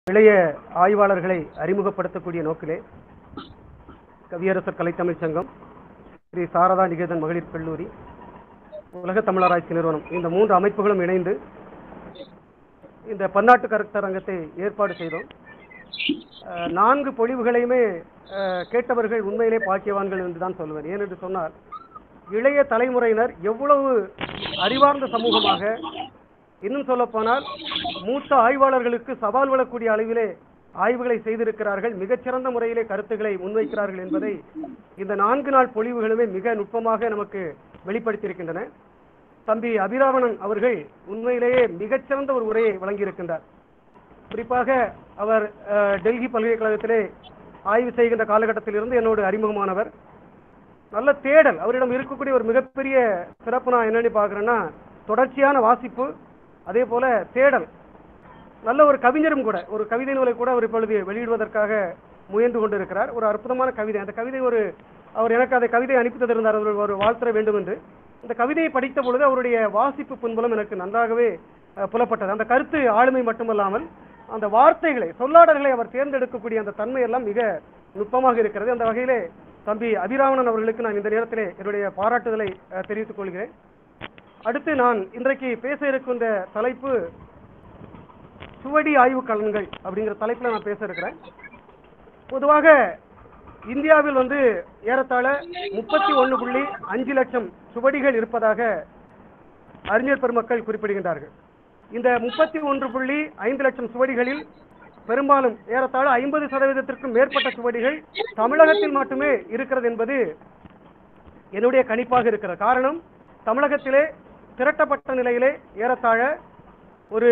இளைய ஆய்வாளர்களை அறிமுகப்படுத்தக்கூடிய நோக்கிலே கவியரசர் கலைத்தமிழ் சங்கம் ஸ்ரீ சாரதா நிகேதன் மகளிர் கல்லூரி உலக தமிழராய்ச்சி நிறுவனம் இந்த மூன்று அமைப்புகளும் இணைந்து இந்த பன்னாட்டு கருத்தரங்கத்தை ஏற்பாடு செய்தோம் அஹ், நான்கு பொழிவுகளையுமே அஹ், கேட்டவர்கள் உண்மையிலே பாக்கியவான்கள் என்று தான் சொல்லுவேன் ஏனென்று சொன்னால் இளைய தலைமுறையினர் எவ்வளவு அறிவார்ந்த சமூகமாக இன்னும் சொல்லப்போனால் மூத்த ஆய்வாளர்களுக்கு சவால் விடக்கூடிய அளவிலே ஆய்வுகளை செய்திருக்கிறார்கள் மிகச்சிறந்த முறையிலே கருத்துக்களை முன்வைக்கிறார்கள் என்பதை இந்த நான்கு நாள் பொழிவுகளுமே மிக நுட்பமாக நமக்கு வெளிப்படுத்தியிருக்கின்றன தம்பி அபிராவணன் அவர்கள் உண்மையிலேயே மிகச்சிறந்த ஒரு உரையை வழங்கியிருக்கின்றார் குறிப்பாக அவர் அஹ், டெல்லி பல்கலைக்கழகத்திலே ஆய்வு செய்கின்ற காலகட்டத்திலிருந்து என்னோடு அறிமுகமானவர் நல்ல தேடல் அவரிடம் இருக்கக்கூடிய ஒரு மிகப்பெரிய சிறப்பு நான் என்னன்னு பார்க்குறேன்னா தொடர்ச்சியான வாசிப்பு அதே போல தேடல் நல்ல ஒரு கவிஞரும் கூட ஒரு கவிதை நூலை கூட அவர் இப்பொழுது வெளியிடுவதற்காக முயன்று கொண்டிருக்கிறார் ஒரு அற்புதமான கவிதை அந்த கவிதை ஒரு அவர் எனக்கு அதை கவிதை அனுப்பி தந்திருந்தார் அவர் ஒரு வாழ்த்துற வேண்டும் என்று அந்த கவிதையை படித்த பொழுது அவருடைய வாசிப்பு பின்புலம் எனக்கு நன்றாகவே அஹ், புலப்பட்டது அந்த கருத்து ஆளுமை மட்டுமல்லாமல் அந்த வார்த்தைகளை சொல்லாடல்களை அவர் தேர்ந்தெடுக்கக்கூடிய அந்த தன்மை எல்லாம் மிக நுட்பமாக இருக்கிறது அந்த வகையிலே தம்பி அபிராமணன் அவர்களுக்கு நான் இந்த நேரத்திலே என்னுடைய பாராட்டுதலை அஹ், தெரிவித்துக் கொள்கிறேன் அடுத்து நான் இன்றைக்கு பேச இருக்கின்ற தலைப்பு சுவடி ஆய்வு கலன்கள் அப்படிங்கிற தலைப்பில் நான் பேச இருக்கிறேன் பொதுவாக இந்தியாவில் வந்து ஏறத்தாழ முப்பத்தி ஒன்று புள்ளி அஞ்சு லட்சம் சுவடிகள் இருப்பதாக அறிஞர் பெருமக்கள் குறிப்பிடுகின்றார்கள் இந்த முப்பத்தி ஒன்று புள்ளி ஐந்து லட்சம் சுவடிகளில் பெரும்பாலும் ஏறத்தாழ ஐம்பது சதவீதத்திற்கும் மேற்பட்ட சுவடிகள் தமிழகத்தில் மட்டுமே இருக்கிறது என்பது என்னுடைய கணிப்பாக இருக்கிறது காரணம் தமிழகத்திலே திரட்டப்பட்ட நிலையிலே ஏறத்தாழ ஒரு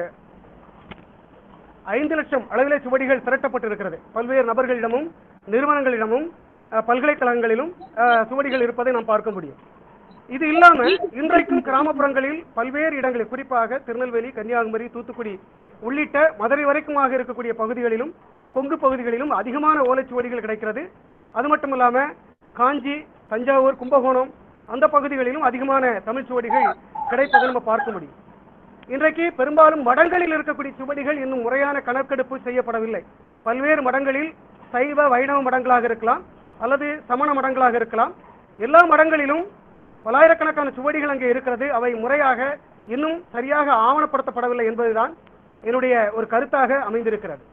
ஐந்து லட்சம் அளவிலே சுவடிகள் திரட்டப்பட்டிருக்கிறது பல்வேறு நபர்களிடமும் நிறுவனங்களிடமும் அஹ், பல்கலைக்கழகங்களிலும் அஹ், சுவடிகள் இருப்பதை நாம் பார்க்க முடியும் இது இல்லாம இன்றைக்கும் கிராமப்புறங்களில் பல்வேறு இடங்களில் குறிப்பாக திருநெல்வேலி கன்னியாகுமரி தூத்துக்குடி உள்ளிட்ட மதுரை வரைக்குமாக இருக்கக்கூடிய பகுதிகளிலும் கொங்கு பகுதிகளிலும் அதிகமான ஓலைச்சுவடிகள் கிடைக்கிறது அது மட்டும் இல்லாம காஞ்சி தஞ்சாவூர் கும்பகோணம் அந்த பகுதிகளிலும் அதிகமான தமிழ் சுவடிகள் கிடைப்பதை நம்ம பார்க்க முடியும் இன்றைக்கு பெரும்பாலும் மடங்களில் இருக்கக்கூடிய சுவடிகள் இன்னும் முறையான கணக்கெடுப்பு செய்யப்படவில்லை பல்வேறு மடங்களில் சைவ வைணவ மடங்களாக இருக்கலாம் அல்லது சமண மடங்களாக இருக்கலாம் எல்லா மடங்களிலும் பல்லாயிரக்கணக்கான சுவடிகள் அங்கே இருக்கிறது அவை முறையாக இன்னும் சரியாக ஆவணப்படுத்தப்படவில்லை என்பதுதான் என்னுடைய ஒரு கருத்தாக அமைந்திருக்கிறது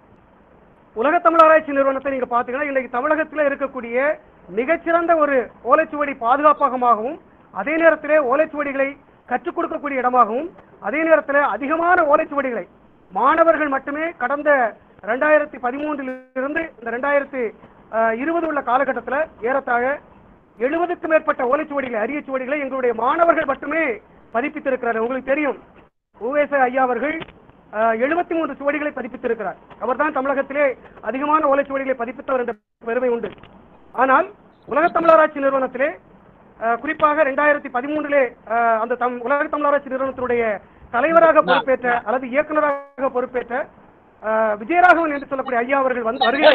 உலக தமிழ் ஆராய்ச்சி நிறுவனத்தை நீங்க பாத்தீங்கன்னா இன்னைக்கு தமிழகத்தில் இருக்கக்கூடிய மிகச்சிறந்த ஒரு ஓலைச்சுவடி பாதுகாப்பகமாகவும் அதே நேரத்திலே ஓலைச்சுவடிகளை கற்றுக் கொடுக்கக்கூடிய இடமாகவும் அதே நேரத்தில் அதிகமான ஓலைச்சுவடிகளை மாணவர்கள் மட்டுமே கடந்த ரெண்டாயிரத்தி பதிமூன்றில் இருந்து இந்த ரெண்டாயிரத்தி இருபது உள்ள காலகட்டத்தில் ஏறத்தாழ எழுபதுக்கும் மேற்பட்ட ஓலைச்சுவடிகளை அரிய சுவடிகளை எங்களுடைய மாணவர்கள் மட்டுமே பதிப்பித்திருக்கிறார் உங்களுக்கு தெரியும் உவேச ஐயா அவர்கள் எழுபத்தி மூன்று சுவடிகளை பதிப்பித்திருக்கிறார் அவர்தான் தமிழகத்திலே அதிகமான ஓலைச்சுவடிகளை பதிப்பித்தவர் என்ற பெருமை உண்டு ஆனால் உலக தமிழராட்சி நிறுவனத்திலே அஹ், குறிப்பாக ரெண்டாயிரத்தி பதிமூன்றிலே அந்த தம் உலக தமிழராட்சி நிறுவனத்தினுடைய தலைவராக பொறுப்பேற்ற அல்லது இயக்குநராக பொறுப்பேற்ற அஹ், விஜயராகவன் என்று சொல்லக்கூடிய ஐயா அவர்கள் வந்து வருகை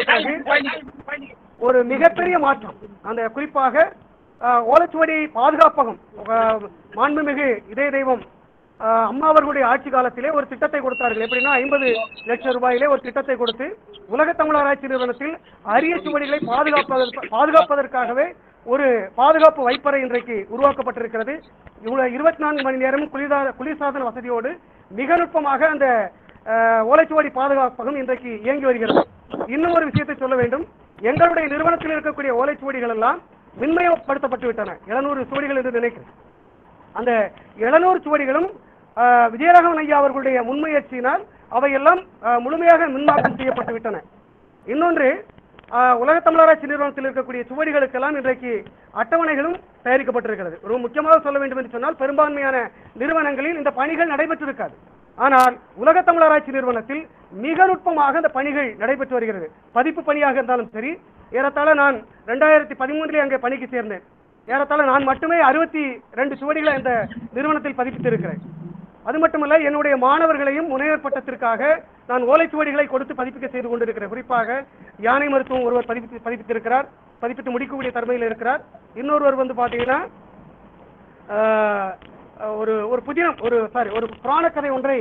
பிறகு ஒரு மிகப்பெரிய மாற்றம் அந்த குறிப்பாக அஹ், ஓலைச்சுவடி பாதுகாப்பகம் அஹ், மாண்புமிகு இதய தெய்வம் அஹ், அம்மா அவர்களுடைய ஆட்சி காலத்திலே ஒரு திட்டத்தை கொடுத்தார்கள் எப்படின்னா ஐம்பது லட்சம் ரூபாயிலே ஒரு திட்டத்தை கொடுத்து உலக தமிழ் ஆராய்ச்சி நிறுவனத்தில் அரிய சுவடிகளை பாதுகாப்பதற்கு பாதுகாப்பதற்காகவே ஒரு பாதுகாப்பு வைப்பறை இன்றைக்கு உருவாக்கப்பட்டிருக்கிறது இவ்வளவு இருபத்தி நான்கு மணி நேரமும் குளிர்தா குளிர்சாதன வசதியோடு மிக நுட்பமாக அந்த அஹ், ஓலைச்சுவடி பாதுகாப்பகம் இன்றைக்கு இயங்கி வருகிறது இன்னும் ஒரு விஷயத்தை சொல்ல வேண்டும் எங்களுடைய நிறுவனத்தில் இருக்கக்கூடிய ஓலைச்சுவடிகள் எல்லாம் மின்மயப்படுத்தப்பட்டு விட்டன எழுநூறு சுவடிகள் என்று நினைக்கிறேன் அந்த எழுநூறு சுவடிகளும் ஆஹ், விஜயராகவன் ஐயா அவர்களுடைய முன்முயற்சியினால் அவையெல்லாம் ஆஹ், முழுமையாக மின்மாற்றம் செய்யப்பட்டு விட்டன இன்னொன்று ஆஹ், உலக தமிழராட்சி நிறுவனத்தில் இருக்கக்கூடிய சுவடிகளுக்கெல்லாம் இன்றைக்கு அட்டவணைகளும் தயாரிக்கப்பட்டிருக்கிறது ஒரு முக்கியமாக சொல்ல வேண்டும் என்று சொன்னால் பெரும்பான்மையான நிறுவனங்களில் இந்த பணிகள் நடைபெற்றிருக்காது ஆனால் உலக தமிழராட்சி நிறுவனத்தில் மிக நுட்பமாக அந்த பணிகள் நடைபெற்று வருகிறது பதிப்பு பணியாக இருந்தாலும் சரி ஏறத்தாழ நான் ரெண்டாயிரத்தி பதிமூன்றிலே அங்கே பணிக்கு சேர்ந்தேன் ஏறத்தாழ நான் மட்டுமே அறுபத்தி ரெண்டு சுவடிகளை அந்த நிறுவனத்தில் பதிப்பித்திருக்கிறேன் அது மட்டுமல்ல என்னுடைய மாணவர்களையும் முனைவர் பட்டத்திற்காக நான் ஓலைச்சுவடிகளை கொடுத்து பதிப்பிக்க செய்து கொண்டிருக்கிறேன் குறிப்பாக யானை மருத்துவம் ஒருவர் பதிப்பித்து பதிப்பித்திருக்கிறார் பதிப்பித்து முடிக்கக்கூடிய தன்மையில் இருக்கிறார் இன்னொருவர் வந்து பார்த்தீங்கன்னா ஆஹ், ஒரு ஒரு புதினம் ஒரு சாரி ஒரு புராண கதை ஒன்றை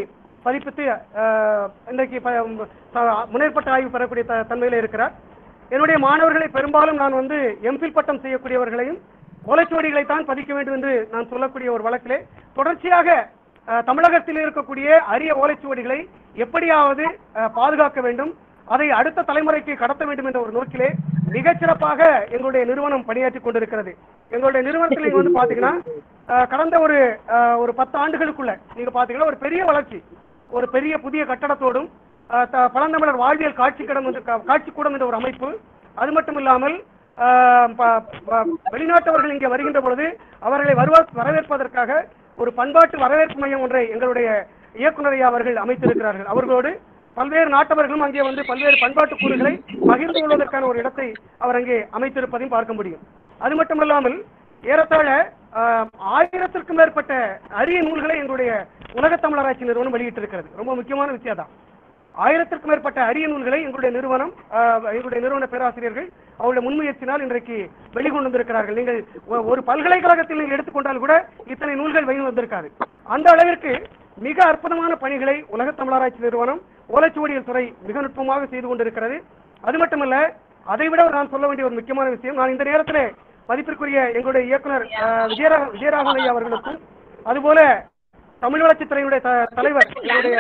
பதிப்பித்து அஹ், இன்றைக்கு ப- ச- முனைப்பட்ட ஆய்வு பெறக்கூடிய த- தன்மையில இருக்கிறார் என்னுடைய மாணவர்களை பெரும்பாலும் நான் வந்து எம்பில் பட்டம் செய்யக்கூடியவர்களையும் ஓலைச்சுவடிகளை தான் பதிக்க வேண்டும் என்று நான் சொல்லக்கூடிய ஒரு வழக்கிலே தொடர்ச்சியாக அஹ், தமிழகத்தில் இருக்கக்கூடிய அரிய ஓலைச்சுவடிகளை எப்படியாவது அஹ், பாதுகாக்க வேண்டும் அதை அடுத்த தலைமுறைக்கு கடத்த வேண்டும் என்ற ஒரு நோக்கிலே மிகச் சிறப்பாக எங்களுடைய நிறுவனம் பணியாற்றிக் கொண்டிருக்கிறது எங்களுடைய நிறுவனத்தில் நீங்க வந்து பாத்தீங்கன்னா அஹ், கடந்த ஒரு அஹ், ஒரு பத்து ஆண்டுகளுக்குள்ள நீங்க பாத்தீங்கன்னா ஒரு பெரிய வளர்ச்சி ஒரு பெரிய புதிய கட்டடத்தோடும் அஹ், த- பழந்தமிழர் வாழ்வியல் காட்சி கடம் என்று கா- காட்சிக்கூடம் என்ற ஒரு அமைப்பு அது மட்டும் இல்லாமல் அஹ், ப- ப- வெளிநாட்டவர்கள் இங்கே வருகின்ற பொழுது அவர்களை வருவ வரவேற்பதற்காக ஒரு பண்பாட்டு வரவேற்பு மையம் ஒன்றை எங்களுடைய இயக்குனர் ஐயா அவர்கள் அமைத்திருக்கிறார்கள் அவர்களோடு பல்வேறு நாட்டவர்களும் அங்கே வந்து பல்வேறு பண்பாட்டு கூறுகளை பகிர்ந்து கொள்வதற்கான ஒரு இடத்தை அவர் அங்கே அமைத்திருப்பதையும் பார்க்க முடியும் அது மட்டுமல்லாமல் ஏறத்தாழ ஆஹ், ஆயிரத்திற்கும் மேற்பட்ட அரிய நூல்களை எங்களுடைய உலகத் தமிழராட்சி நிறுவனம் வெளியிட்டிருக்கிறது ரொம்ப முக்கியமான விஷயம் தான் ஆயிரத்திற்கும் மேற்பட்ட அரிய நூல்களை எங்களுடைய நிறுவனம் ஆஹ், எங்களுடைய நிறுவன பேராசிரியர்கள் அவருடைய முன்முயற்சினால் இன்றைக்கு வெளிக்கொண்டு வந்திருக்கிறார்கள் நீங்கள் ஒ- ஒரு பல்கலைக்கழகத்தில் நீங்கள் எடுத்துக்கொண்டால் கூட இத்தனை நூல்கள் வெளி வந்திருக்காது அந்த அளவிற்கு மிக அற்புதமான பணிகளை உலகத் தமிழராட்சி நிறுவனம் ஓலைச்சுவடிகள் துறை மிக நுட்பமாக செய்து கொண்டிருக்கிறது அது மட்டுமல்ல அதை விட நான் சொல்ல வேண்டிய ஒரு முக்கியமான விஷயம் நான் இந்த நேரத்தில் மதிப்பிற்குரிய எங்களுடைய இயக்குனர் ஆஹ், விஜயரா விஜயராகவன் ஐயா அவர்களுக்கும் அதுபோல தமிழ் வளர்ச்சித்துறையினுடைய த- தலைவர் எங்களுடைய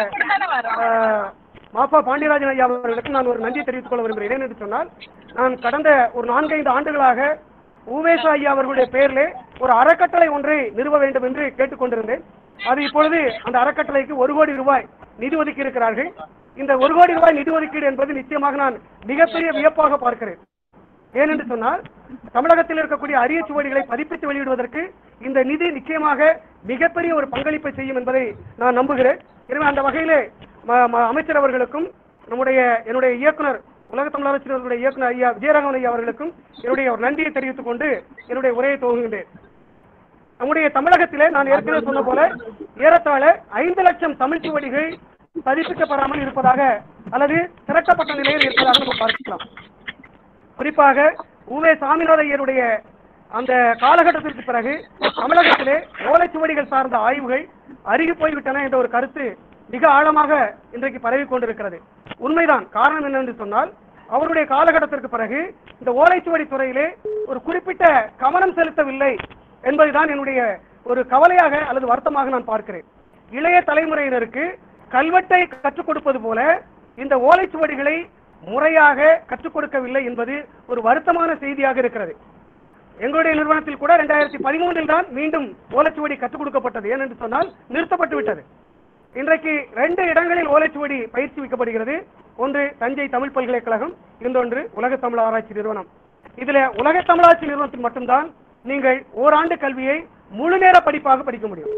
ஆஹ், மாப்பா பாண்டியராஜன் ஐயா அவர்களுக்கு நான் ஒரு நன்றி தெரிவித்துக் கொள்ள விரும்புகிறேன் ஏன் என்று சொன்னால் நான் கடந்த ஒரு நான்கைந்து ஆண்டுகளாக உவேசா ஐயா அவர்களுடைய பெயரிலே ஒரு அறக்கட்டளை ஒன்றை நிறுவ வேண்டும் என்று கேட்டுக்கொண்டிருந்தேன் அது இப்பொழுது அந்த அறக்கட்டளைக்கு ஒரு கோடி ரூபாய் நிதி ஒதுக்கி இருக்கிறார்கள் இந்த ஒரு கோடி ரூபாய் நிதி ஒதுக்கீடு என்பது நிச்சயமாக நான் மிகப்பெரிய வியப்பாக பார்க்கிறேன் ஏனென்று சொன்னால் தமிழகத்தில் இருக்கக்கூடிய அரிய சுவடிகளை பதிப்பித்து வெளியிடுவதற்கு இந்த நிதி நிச்சயமாக மிகப்பெரிய ஒரு பங்களிப்பை செய்யும் என்பதை நான் நம்புகிறேன் எனவே அந்த வகையிலே ம- ம- அமைச்சர் அவர்களுக்கும் நம்முடைய என்னுடைய இயக்குனர் உலக தமிழரசினுடைய இயக்குனர் ஐயா விஜயராகவன் ஐயா அவர்களுக்கும் என்னுடைய ஒரு நன்றியை தெரிவித்துக் கொண்டு என்னுடைய உரையை துவங்குகின்றேன் நம்முடைய தமிழகத்திலே நான் ஏற்கனவே சொன்ன போல ஏறத்தாழ ஐந்து லட்சம் தமிழ் சுவடிகள் பதிப்பிக்கப்படாமல் இருப்பதாக அல்லது திரட்டப்பட்ட நிலையில் இருப்பதாக நம்ம பார்க்கலாம் குறிப்பாக உவே சாமிநாத ஐயருடைய அந்த காலகட்டத்திற்கு பிறகு தமிழகத்திலே ஓலைச்சுவடிகள் சார்ந்த ஆய்வுகள் அருகி போய்விட்டன என்ற ஒரு கருத்து மிக ஆழமாக இன்றைக்கு பரவி கொண்டிருக்கிறது உண்மைதான் காரணம் என்னவென்று சொன்னால் அவருடைய காலகட்டத்திற்கு பிறகு இந்த ஓலைச்சுவடி துறையிலே ஒரு குறிப்பிட்ட கவனம் செலுத்தவில்லை என்பதுதான் என்னுடைய ஒரு கவலையாக அல்லது வருத்தமாக நான் பார்க்கிறேன் இளைய தலைமுறையினருக்கு கல்வெட்டை கற்றுக் கொடுப்பது போல இந்த ஓலைச்சுவடிகளை முறையாக கற்றுக் கொடுக்கவில்லை என்பது ஒரு வருத்தமான செய்தியாக இருக்கிறது எங்களுடைய நிறுவனத்தில் கூட ரெண்டாயிரத்தி பதிமூன்றில் தான் மீண்டும் ஓலைச்சுவடி கற்றுக் கொடுக்கப்பட்டது ஏனென்று சொன்னால் நிறுத்தப்பட்டு விட்டது இன்றைக்கு ரெண்டு இடங்களில் ஓலைச்சுவடி பயிற்சி வைக்கப்படுகிறது ஒன்று தஞ்சை தமிழ் பல்கலைக்கழகம் இன்னொன்று உலக தமிழ் ஆராய்ச்சி நிறுவனம் இதுல உலக தமிழாட்சி நிறுவனத்தில் மட்டும்தான் நீங்கள் ஓராண்டு கல்வியை முழு நேர படிப்பாக படிக்க முடியும்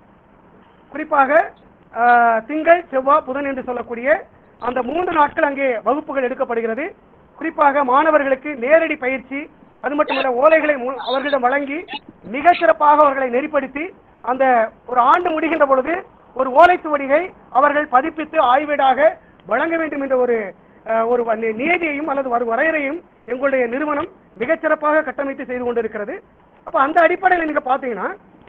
குறிப்பாக ஆஹ், திங்கள் செவ்வாய் புதன் என்று சொல்லக்கூடிய அந்த மூன்று நாட்கள் அங்கே வகுப்புகள் எடுக்கப்படுகிறது குறிப்பாக மாணவர்களுக்கு நேரடி பயிற்சி அது மட்டுமல்ல ஓலைகளை மு- அவர்களிடம் வழங்கி மிக சிறப்பாக அவர்களை நெறிப்படுத்தி அந்த ஒரு ஆண்டு முடிகின்ற பொழுது ஒரு ஓலைச்சுவடிகை அவர்கள் பதிப்பித்து ஆய்வீடாக வழங்க வேண்டும் என்ற ஒரு அஹ், ஒரு வ- நி- நியதியையும் அல்லது ஒரு வரையறையும் எங்களுடைய நிறுவனம் மிகச்சிறப்பாக கட்டமைத்து செய்து கொண்டிருக்கிறது அப்ப அந்த அடிப்படையில் நீங்க பாத்தீங்கன்னா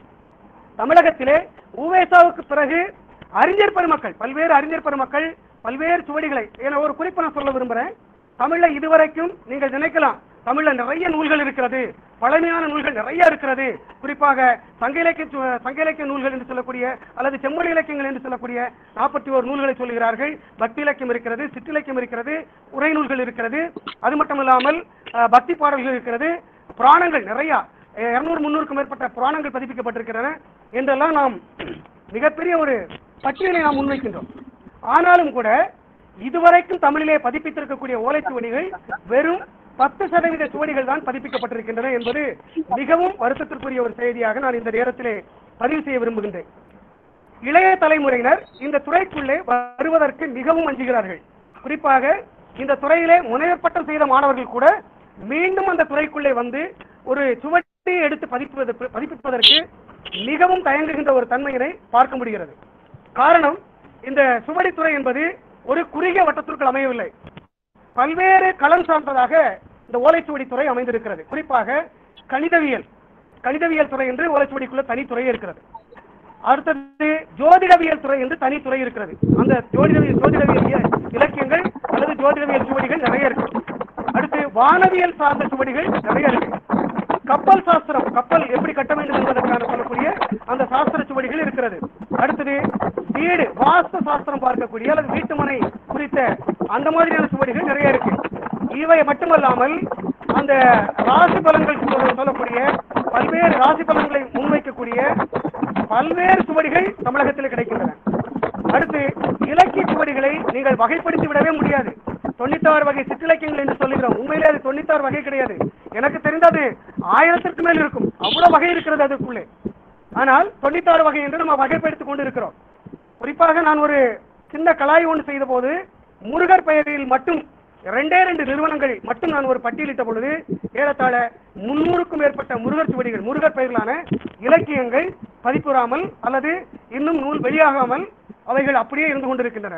தமிழகத்திலே உவேசாவுக்கு பிறகு அறிஞர் பெருமக்கள் பல்வேறு அறிஞர் பெருமக்கள் பல்வேறு சுவடிகளை என ஒரு குறிப்பு நான் சொல்ல விரும்புறேன் தமிழ்ல இதுவரைக்கும் நீங்கள் நினைக்கலாம் தமிழ்ல நிறைய நூல்கள் இருக்கிறது பழமையான நூல்கள் நிறைய இருக்கிறது குறிப்பாக சங்க இலக்கிய சு- சங்க இலக்கிய நூல்கள் என்று சொல்லக்கூடிய அல்லது செம்மொழி இலக்கியங்கள் என்று சொல்லக்கூடிய நாற்பத்தி ஒரு நூல்களை சொல்கிறார்கள் பக்தி இலக்கியம் இருக்கிறது சிற்றிலக்கியம் இருக்கிறது உரை நூல்கள் இருக்கிறது அது மட்டுமல்லாமல் அஹ், பக்தி பாடல்கள் இருக்கிறது புராணங்கள் நிறைய இருநூறு முன்னூறுக்கும் மேற்பட்ட புராணங்கள் பதிப்பிக்கப்பட்டிருக்கின்றன என்றெல்லாம் நாம் மிகப்பெரிய ஒரு பட்டியலை நாம் முன்வைக்கின்றோம் ஆனாலும் கூட இதுவரைக்கும் தமிழிலே பதிப்பித்திருக்கக்கூடிய ஓலைச்சுவடிகள் வெறும் பத்து சதவீத சுவடிகள் தான் பதிப்பிக்கப்பட்டிருக்கின்றன என்பது மிகவும் வருத்தத்திற்குரிய ஒரு செய்தியாக நான் இந்த நேரத்திலே பதிவு செய்ய விரும்புகின்றேன் இளைய தலைமுறையினர் இந்த துறைக்குள்ளே வருவதற்கு மிகவும் அஞ்சுகிறார்கள் குறிப்பாக இந்த துறையிலே முனைவர் பட்டம் செய்த மாணவர்கள் கூட மீண்டும் அந்த துறைக்குள்ளே வந்து ஒரு சுவடியை எடுத்து பதிப்புவது பதிப்பிப்பதற்கு மிகவும் தயங்குகின்ற ஒரு தன்மையினை பார்க்க முடிகிறது காரணம் இந்த சுவடித்துறை என்பது ஒரு குறுகிய வட்டத்திற்குள் அமையவில்லை பல்வேறு களம் சார்ந்ததாக இந்த ஓலைச்சுவடி துறை அமைந்திருக்கிறது குறிப்பாக கணிதவியல் கணிதவியல் துறை என்று ஓலைச்சுவடிக்குள்ள தனித்துறை இருக்கிறது அடுத்தது ஜோதிடவியல் துறை என்று தனி துறை இருக்கிறது அந்த ஜோதிடவியல் ஜோதிடவியல் இய- இலக்கியங்கள் அல்லது ஜோதிடவியல் சுவடிகள் நிறைய இருக்கு அடுத்து வானவியல் சார்ந்த சுவடிகள் நிறைய இருக்கு கப்பல் சாஸ்திரம் கப்பல் எப்படி கட்ட வேண்டும் என்பதற்கான சொல்லக்கூடிய அந்த சாஸ்திர சுவடிகள் இருக்கிறது அடுத்தது வீடு வாஸ்து சாஸ்திரம் பார்க்கக்கூடிய அல்லது வீட்டுமனை குறித்த அந்த மாதிரியான சுவடிகள் நிறைய இருக்கு இவை மட்டுமல்லாமல் அந்த ராசி பலன்கள் சொல்ல- சொல்லக்கூடிய பல்வேறு ராசி பலன்களை முன்வைக்கக்கூடிய பல்வேறு சுவடிகள் தமிழகத்தில் கிடைக்கின்றன அடுத்து இலக்கிய சுவடிகளை நீங்கள் வகைப்படுத்தி விடவே முடியாது தொண்ணூத்தாறு வகை சிற்றிலக்கியங்கள் என்று சொல்லுகிறோம் உண்மையிலே அது தொண்ணூத்தாறு வகை கிடையாது எனக்கு தெரிந்தது ஆயிரத்திற்கு மேல் இருக்கும் அவ்வளவு வகை இருக்கிறது அதுக்குள்ளே ஆனால் தொண்ணூத்தாறு வகை என்று நம்ம வகைப்படுத்திக் கொண்டு இருக்கிறோம் குறிப்பாக நான் ஒரு சின்ன கலாய் ஒன்று செய்த போது முருகர் பெயரில் மட்டும் ரெண்டே ரெண்டு நிறுவனங்கள் மட்டும் நான் ஒரு பட்டியலிட்ட பொழுது ஏறத்தாழ முன்னூறுக்கும் மேற்பட்ட முருகர் சுவடிகள் முருகர் பெயரிலான இலக்கியங்கள் பதிப்புறாமல் அல்லது இன்னும் நூல் வெளியாகாமல் அவைகள் அப்படியே இருந்து கொண்டிருக்கின்றன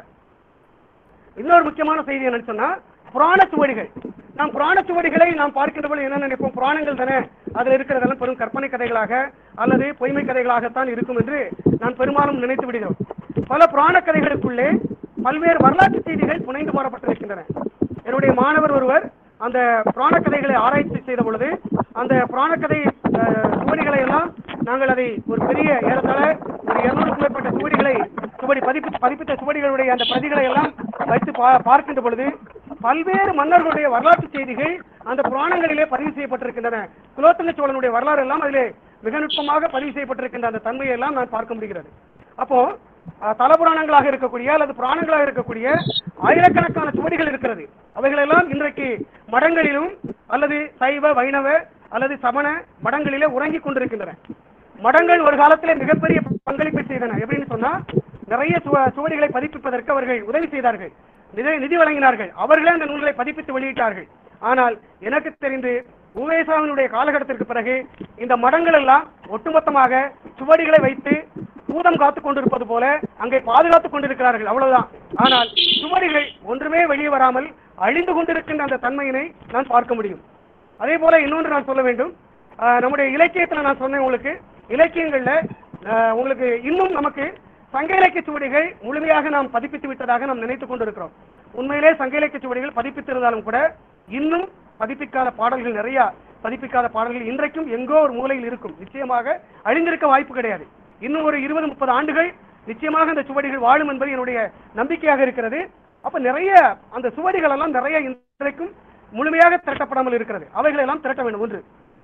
இன்னொரு முக்கியமான செய்தி என்னன்னு சொன்னா புராண சுவடிகள் நாம் புராண சுவடிகளை நாம் பார்க்கின்ற பொழுது என்ன நினைப்போம் புராணங்கள் தானே அதில் இருக்கிறதெல்லாம் பெரும் கற்பனை கதைகளாக அல்லது பொய்மை கதைகளாகத்தான் இருக்கும் என்று நான் பெரும்பாலும் நினைத்து விடுகிறோம் பல புராண கதைகளுக்குள்ளே பல்வேறு வரலாற்று செய்திகள் புனைந்து போடப்பட்டிருக்கின்றன என்னுடைய மாணவர் ஒருவர் அந்த புராண கதைகளை ஆராய்ச்சி செய்த பொழுது அந்த புராண கதை அஹ், சுவடிகளை எல்லாம் நாங்கள் அதை ஒரு பெரிய ஏறத்தாழ ஒரு இருநூறுக்கும் மேற்பட்ட சுவடிகளை சுவடி பதிப்பு பதிப்பித்த சுவடிகளுடைய அந்த பிரதிகளை எல்லாம் வைத்து பா- பார்க்கின்ற பொழுது பல்வேறு மன்னர்களுடைய வரலாற்று செய்திகள் அந்த புராணங்களிலே பதிவு செய்யப்பட்டிருக்கின்றன குலோத்துங்க சோழனுடைய வரலாறு எல்லாம் அதிலே மிக நுட்பமாக பதிவு செய்யப்பட்டிருக்கின்ற அந்த தன்மையை எல்லாம் நான் பார்க்க முடிகிறது அப்போ அஹ், தல புராணங்களாக இருக்கக்கூடிய அல்லது புராணங்களாக இருக்கக்கூடிய ஆயிரக்கணக்கான சுவடிகள் இருக்கிறது அவைகளெல்லாம் இன்றைக்கு மடங்களிலும் அல்லது சைவ வைணவ அல்லது சமண மடங்களிலே உறங்கிக் கொண்டிருக்கின்றன மடங்கள் ஒரு காலத்திலே மிகப்பெரிய பங்களிப்பை செய்தன எப்படின்னு சொன்னா நிறைய சுவ- சுவடிகளை பதிப்பிப்பதற்கு அவர்கள் உதவி செய்தார்கள் நிதி நிதி வழங்கினார்கள் அவர்களே அந்த நூல்களை பதிப்பித்து வெளியிட்டார்கள் ஆனால் எனக்கு தெரிந்து உவேசாவினுடைய காலகட்டத்திற்கு பிறகு இந்த மடங்கள் எல்லாம் ஒட்டுமொத்தமாக சுவடிகளை வைத்து பூதம் காத்துக் கொண்டிருப்பது போல அங்கே பாதுகாத்துக் கொண்டிருக்கிறார்கள் அவ்வளவுதான் ஆனால் சுவடிகள் ஒன்றுமே வெளியே வராமல் அழிந்து கொண்டிருக்கின்ற அந்த தன்மையினை நான் பார்க்க முடியும் அதே போல இன்னொன்று நான் சொல்ல வேண்டும் ஆஹ் நம்முடைய இலக்கியத்துல நான் சொன்னேன் உங்களுக்கு இலக்கியங்கள்ல ஆஹ் உங்களுக்கு இன்னும் நமக்கு சங்க இலக்கிய சுவடிகள் முழுமையாக நாம் பதிப்பித்து விட்டதாக நாம் நினைத்துக் கொண்டிருக்கிறோம் உண்மையிலே சங்க இலக்கிய சுவடிகள் பதிப்பித்திருந்தாலும் கூட இன்னும் பதிப்பிக்காத பாடல்கள் நிறைய பதிப்பிக்காத பாடல்கள் இன்றைக்கும் எங்கோ ஒரு மூலையில் இருக்கும் நிச்சயமாக அழிந்திருக்க வாய்ப்பு கிடையாது இன்னும் ஒரு இருபது முப்பது ஆண்டுகள் நிச்சயமாக அந்த சுவடிகள் வாழும் என்பது என்னுடைய நம்பிக்கையாக இருக்கிறது அப்ப நிறைய அந்த சுவடிகள் எல்லாம் நிறைய இன்றைக்கும் முழுமையாக திரட்டப்படாமல் இருக்கிறது அவைகளை எல்லாம் திரட்ட வேண்டும் ஒன்று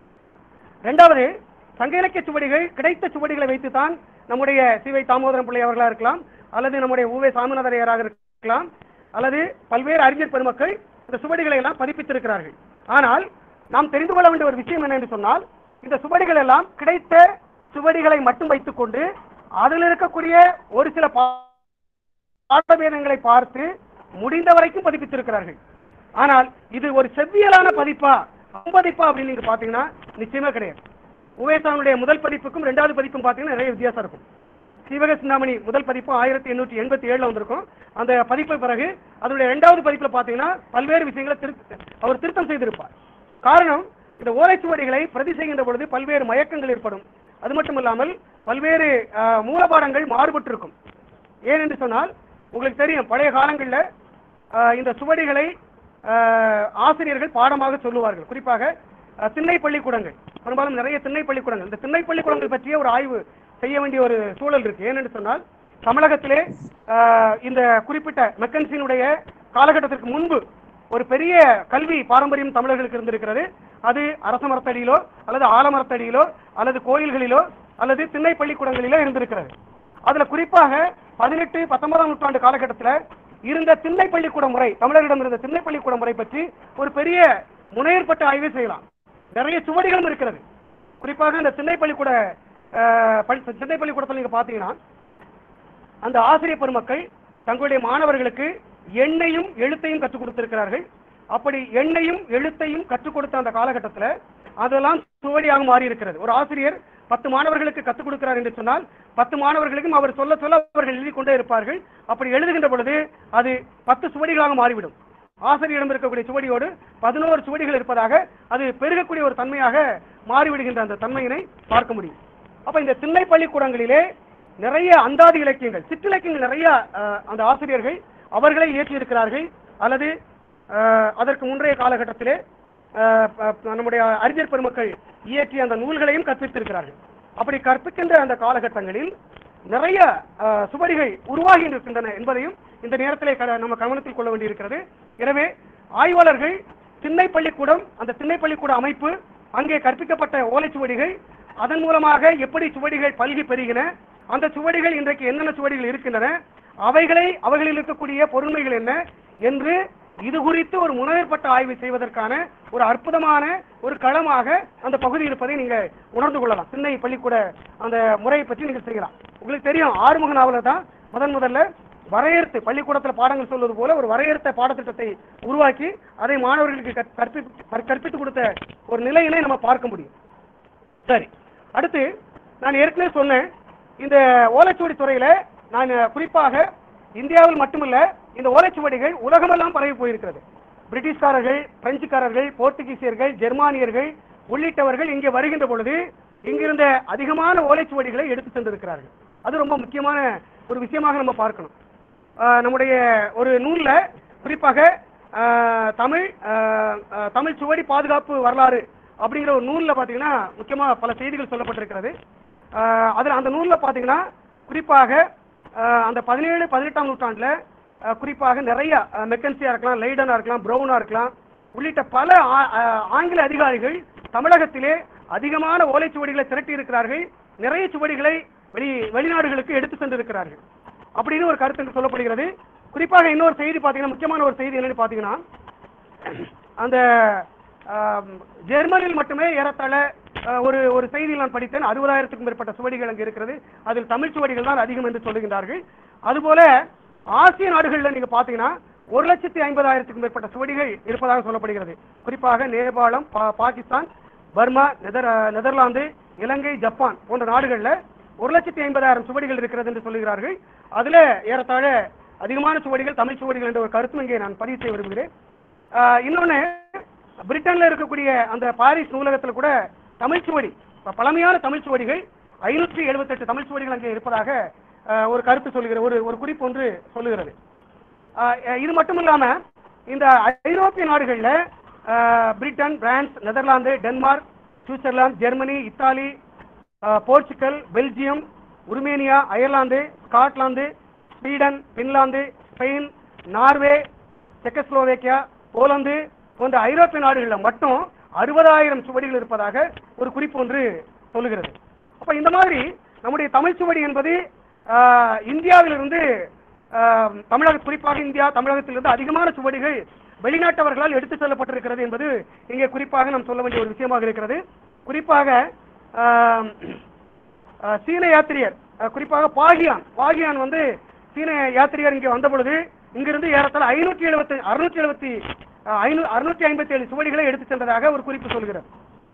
இரண்டாவது சங்க இலக்கிய சுவடிகள் கிடைத்த சுவடிகளை வைத்துதான் நம்முடைய சிவை தாமோதரம் பிள்ளை அவர்களா இருக்கலாம் அல்லது நம்முடைய ஊவே சாமிநாதரையராக இருக்கலாம் அல்லது பல்வேறு அறிஞர் பெருமக்கள் இந்த சுவடிகளை எல்லாம் பதிப்பித்திருக்கிறார்கள் ஆனால் நாம் தெரிந்து கொள்ள வேண்டிய ஒரு விஷயம் என்ன என்று சொன்னால் இந்த சுவடிகள் எல்லாம் கிடைத்த சுவடிகளை மட்டும் வைத்துக்கொண்டு அதில் இருக்கக்கூடிய ஒரு சில பா- பாடபேதங்களை பார்த்து முடிந்த வரைக்கும் பதிப்பித்திருக்கிறார்கள் ஆனால் இது ஒரு செவ்வியலான பதிப்பா பதிப்பா அப்படின்னு நீங்க பாத்தீங்கன்னா நிச்சயமா கிடையாது உவேசானுடைய முதல் பதிப்புக்கும் இரண்டாவது பதிப்பும் பாத்தீங்கன்னா நிறைய வித்தியாசம் இருக்கும் சீவக சிந்தாமணி முதல் பதிப்பு ஆயிரத்தி எண்ணூற்றி எண்பத்தி ஏழுல வந்திருக்கும் அந்த பதிப்பு பிறகு அதனுடைய இரண்டாவது பதிப்புல பாத்தீங்கன்னா பல்வேறு விஷயங்களை திரு அவர் திருத்தம் செய்திருப்பார் காரணம் இந்த ஓலைச்சுவடிகளை பிரதி செய்கின்ற பொழுது பல்வேறு மயக்கங்கள் ஏற்படும் அது மட்டும் இல்லாமல் பல்வேறு ஆஹ், மூலபாடங்கள் மாறுபட்டிருக்கும் ஏன் என்று சொன்னால் உங்களுக்கு தெரியும் பழைய காலங்களில் ஆஹ், இந்த சுவடிகளை ஆஹ், ஆசிரியர்கள் பாடமாக சொல்லுவார்கள் குறிப்பாக ஆஹ், திண்ணை பள்ளிக்கூடங்கள் பெரும்பாலும் நிறைய திண்ணை பள்ளிக்கூடங்கள் இந்த திண்ணை பள்ளிக்கூடங்கள் பற்றிய ஒரு ஆய்வு செய்ய வேண்டிய ஒரு சூழல் இருக்கு ஏனென்று சொன்னால் தமிழகத்திலே ஆஹ், இந்த குறிப்பிட்ட மெக்கன்சினுடைய காலகட்டத்திற்கு முன்பு ஒரு பெரிய கல்வி பாரம்பரியம் தமிழர்களுக்கு இருந்திருக்கிறது அது அரச மரத்தடியிலோ அல்லது ஆலமரத்தடியிலோ அல்லது கோயில்களிலோ அல்லது திண்ணை பள்ளிக்கூடங்களிலோ இருந்திருக்கிறது அதுல குறிப்பாக பதினெட்டு பத்தொன்பதாம் நூற்றாண்டு காலகட்டத்தில் இருந்த திண்ணை பள்ளிக்கூட முறை தமிழர்களிடம் இருந்த திண்ணை பள்ளிக்கூட முறை பற்றி ஒரு பெரிய முனையற்பட்ட ஆய்வை செய்யலாம் நிறைய சுவடிகளும் இருக்கிறது குறிப்பாக இந்த திண்ணை பள்ளிக்கூட அஹ், பள்ளி- திண்ணை பள்ளிக்கூடத்தில் நீங்க பாத்தீங்கன்னா அந்த ஆசிரியர் பெருமக்கள் தங்களுடைய மாணவர்களுக்கு எண்ணையும் எழுத்தையும் கற்றுக் கொடுத்திருக்கிறார்கள் அப்படி எண்ணையும் எழுத்தையும் கற்றுக் கொடுத்த அந்த காலகட்டத்தில் அதெல்லாம் சுவடியாக மாறி இருக்கிறது ஒரு ஆசிரியர் பத்து மாணவர்களுக்கு கற்றுக் கொடுக்கிறார் என்று சொன்னால் பத்து மாணவர்களுக்கும் அவர் சொல்ல சொல்ல அவர்கள் எழுதி கொண்டே இருப்பார்கள் அப்படி எழுதுகின்ற பொழுது அது பத்து சுவடிகளாக மாறிவிடும் ஆசிரியரிடம் இருக்கக்கூடிய சுவடியோடு பதினோரு சுவடிகள் இருப்பதாக அது பெருகக்கூடிய ஒரு தன்மையாக மாறிவிடுகின்ற அந்த தன்மையினை பார்க்க முடியும் அப்ப இந்த திண்ணை பள்ளிக்கூடங்களிலே நிறைய அந்தாதி இலக்கியங்கள் சிற்றிலக்கியங்கள் நிறைய அஹ், அந்த ஆசிரியர்கள் அவர்களே இயற்றியிருக்கிறார்கள் அல்லது அஹ், அதற்கு முன்றைய காலகட்டத்திலே அஹ், ப- நம்முடைய அறிஞர் பெருமக்கள் இயற்றிய அந்த நூல்களையும் கற்பித்திருக்கிறார்கள் அப்படி கற்பிக்கின்ற அந்த காலகட்டங்களில் நிறைய அஹ், சுவடிகள் உருவாகி இருக்கின்றன என்பதையும் இந்த நேரத்திலே க- நம்ம கவனத்தில் கொள்ள வேண்டியிருக்கிறது எனவே ஆய்வாளர்கள் திண்ணை பள்ளிக்கூடம் அந்த திண்ணை பள்ளிக்கூட அமைப்பு அங்கே கற்பிக்கப்பட்ட ஓலைச்சுவடிகள் அதன் மூலமாக எப்படி சுவடிகள் பல்கி பெருகின அந்த சுவடிகள் இன்றைக்கு என்னென்ன சுவடிகள் இருக்கின்றன அவைகளை அவைகளில் இருக்கக்கூடிய பொருண்மைகள் என்ன என்று இது குறித்து ஒரு முனைவற்பட்ட ஆய்வு செய்வதற்கான ஒரு அற்புதமான ஒரு களமாக அந்த பகுதி இருப்பதை நீங்க உணர்ந்து கொள்ளலாம் திண்ணை பள்ளிக்கூட அந்த முறையை பற்றி நீங்க செய்யலாம் உங்களுக்கு தெரியும் ஆறுமுக நாவலர் தான் முதன் முதல்ல வரையறுத்து பள்ளிக்கூடத்தில் பாடங்கள் சொல்வது போல ஒரு வரையறுத்த பாடத்திட்டத்தை உருவாக்கி அதை மாணவர்களுக்கு கற்- கற்பித்து கற்பித்து கொடுத்த ஒரு நிலையினை நம்ம பார்க்க முடியும் சரி அடுத்து நான் ஏற்கனவே சொன்னேன் இந்த ஓலைச்சுவடி துறையில நான் குறிப்பாக இந்தியாவில் மட்டுமல்ல இந்த ஓலைச்சுவடிகள் உலகமெல்லாம் பரவி போயிருக்கிறது பிரிட்டிஷ்காரர்கள் பிரெஞ்சுக்காரர்கள் போர்த்துகீசியர்கள் ஜெர்மானியர்கள் உள்ளிட்டவர்கள் இங்கே வருகின்ற பொழுது இங்கிருந்த அதிகமான ஓலைச்சுவடிகளை எடுத்து சென்றிருக்கிறார்கள் அது ரொம்ப முக்கியமான ஒரு விஷயமாக நம்ம பார்க்கணும் ஆஹ் நம்முடைய ஒரு நூல்ல குறிப்பாக ஆஹ் தமிழ் ஆஹ் ஆஹ் தமிழ் சுவடி பாதுகாப்பு வரலாறு அப்படிங்கிற ஒரு நூல்ல பாத்தீங்கன்னா முக்கியமா பல செய்திகள் சொல்லப்பட்டிருக்கிறது ஆஹ் அதுல அந்த நூல்ல பாத்தீங்கன்னா குறிப்பாக ஆஹ் அந்த பதினேழு பதினெட்டாம் நூற்றாண்டுல ஆஹ் குறிப்பாக நிறைய ஆஹ் மெக்கன்சியா இருக்கலாம் லைடனா இருக்கலாம் ப்ரௌனா இருக்கலாம் உள்ளிட்ட பல ஆ- ஆஹ் ஆங்கில அதிகாரிகள் தமிழகத்திலே அதிகமான ஓலைச்சுவடிகளை திரட்டி இருக்கிறார்கள் நிறைய சுவடிகளை வெளி வெளிநாடுகளுக்கு எடுத்து சென்றிருக்கிறார்கள் அப்படின்னு ஒரு கருத்து இங்கு சொல்லப்படுகிறது குறிப்பாக இன்னொரு செய்தி பார்த்தீங்கன்னா முக்கியமான ஒரு செய்தி என்னன்னு பார்த்தீங்கன்னா அந்த ஆம், ஜெர்மனியில் மட்டுமே ஏறத்தாழ அஹ், ஒரு ஒரு செய்தியில் நான் படித்தேன் அறுபதாயிரத்துக்கும் மேற்பட்ட சுவடிகள் அங்கு இருக்கிறது அதில் தமிழ் சுவடிகள் தான் அதிகம் என்று சொல்லுகின்றார்கள் அதுபோல ஆசிய நாடுகளில் நீங்க பார்த்தீங்கன்னா ஒரு லட்சத்தி ஐம்பதாயிரத்துக்கும் மேற்பட்ட சுவடிகள் இருப்பதாக சொல்லப்படுகிறது குறிப்பாக நேபாளம் பா- பாகிஸ்தான் பர்மா நெதர் அஹ், நெதர்லாந்து இலங்கை ஜப்பான் போன்ற நாடுகளில் ஒரு லட்சத்தி ஐம்பதாயிரம் சுவடிகள் இருக்கிறது என்று சொல்லுகிறார்கள் அதுல ஏறத்தாழ அதிகமான சுவடிகள் தமிழ் சுவடிகள் என்ற ஒரு கருத்தும் இங்கே நான் பதிவு செய்ய விரும்புகிறேன் ஆஹ் இன்னொன்னு பிரிட்டன்ல இருக்கக்கூடிய அந்த பாரிஸ் நூலகத்தில் கூட தமிழ் சுவடி ப- பழமையான தமிழ் சுவடிகள் ஐநூற்றி எழுபத்தெட்டு தமிழ் சுவடிகள் அங்கே இருப்பதாக ஆஹ் ஒரு கருத்து சொல்லுகிற ஒரு ஒரு குறிப்பு ஒன்று சொல்லுகிறது ஆஹ் அஹ் இது மட்டும் இல்லாம இந்த ஐரோப்பிய நாடுகள்ல ஆஹ் Britain France Netherlands Denmark Switzerland Germany Italy ஆஹ் Portugal Belgium Romania Ireland Scotland Sweden Finland Spain Norway Czechoslovakia Poland போன்ற ஐரோப்பிய நாடுகளில் மட்டும் அறுபதாயிரம் சுவடிகள் இருப்பதாக ஒரு குறிப்பு ஒன்று சொல்லுகிறது அப்ப இந்த மாதிரி நம்முடைய தமிழ் சுவடி என்பது ஆஹ், இந்தியாவிலிருந்து ஆஹ், தமிழக குறிப்பாக இந்தியா தமிழகத்திலிருந்து அதிகமான சுவடிகள் வெளிநாட்டவர்களால் எடுத்து செல்லப்பட்டிருக்கிறது என்பது இங்கே குறிப்பாக நாம் சொல்ல வேண்டிய ஒரு விஷயமாக இருக்கிறது குறிப்பாக ஆஹ், ஆஹ், சீன யாத்திரியர் ஆஹ், குறிப்பாக பாகியான் பாகியான் வந்து சீன யாத்திரியர் இங்கே வந்த பொழுது இங்கிருந்து ஏறத்தாழ ஐநூற்றி எழுபத்தி அறுநூற்றி எழுபத்தி ஐநூ அறுநூற்றி ஐம்பத்தி ஏழு சுவடிகளை எடுத்து சென்றதாக ஒரு குறிப்பு சொல்கிறது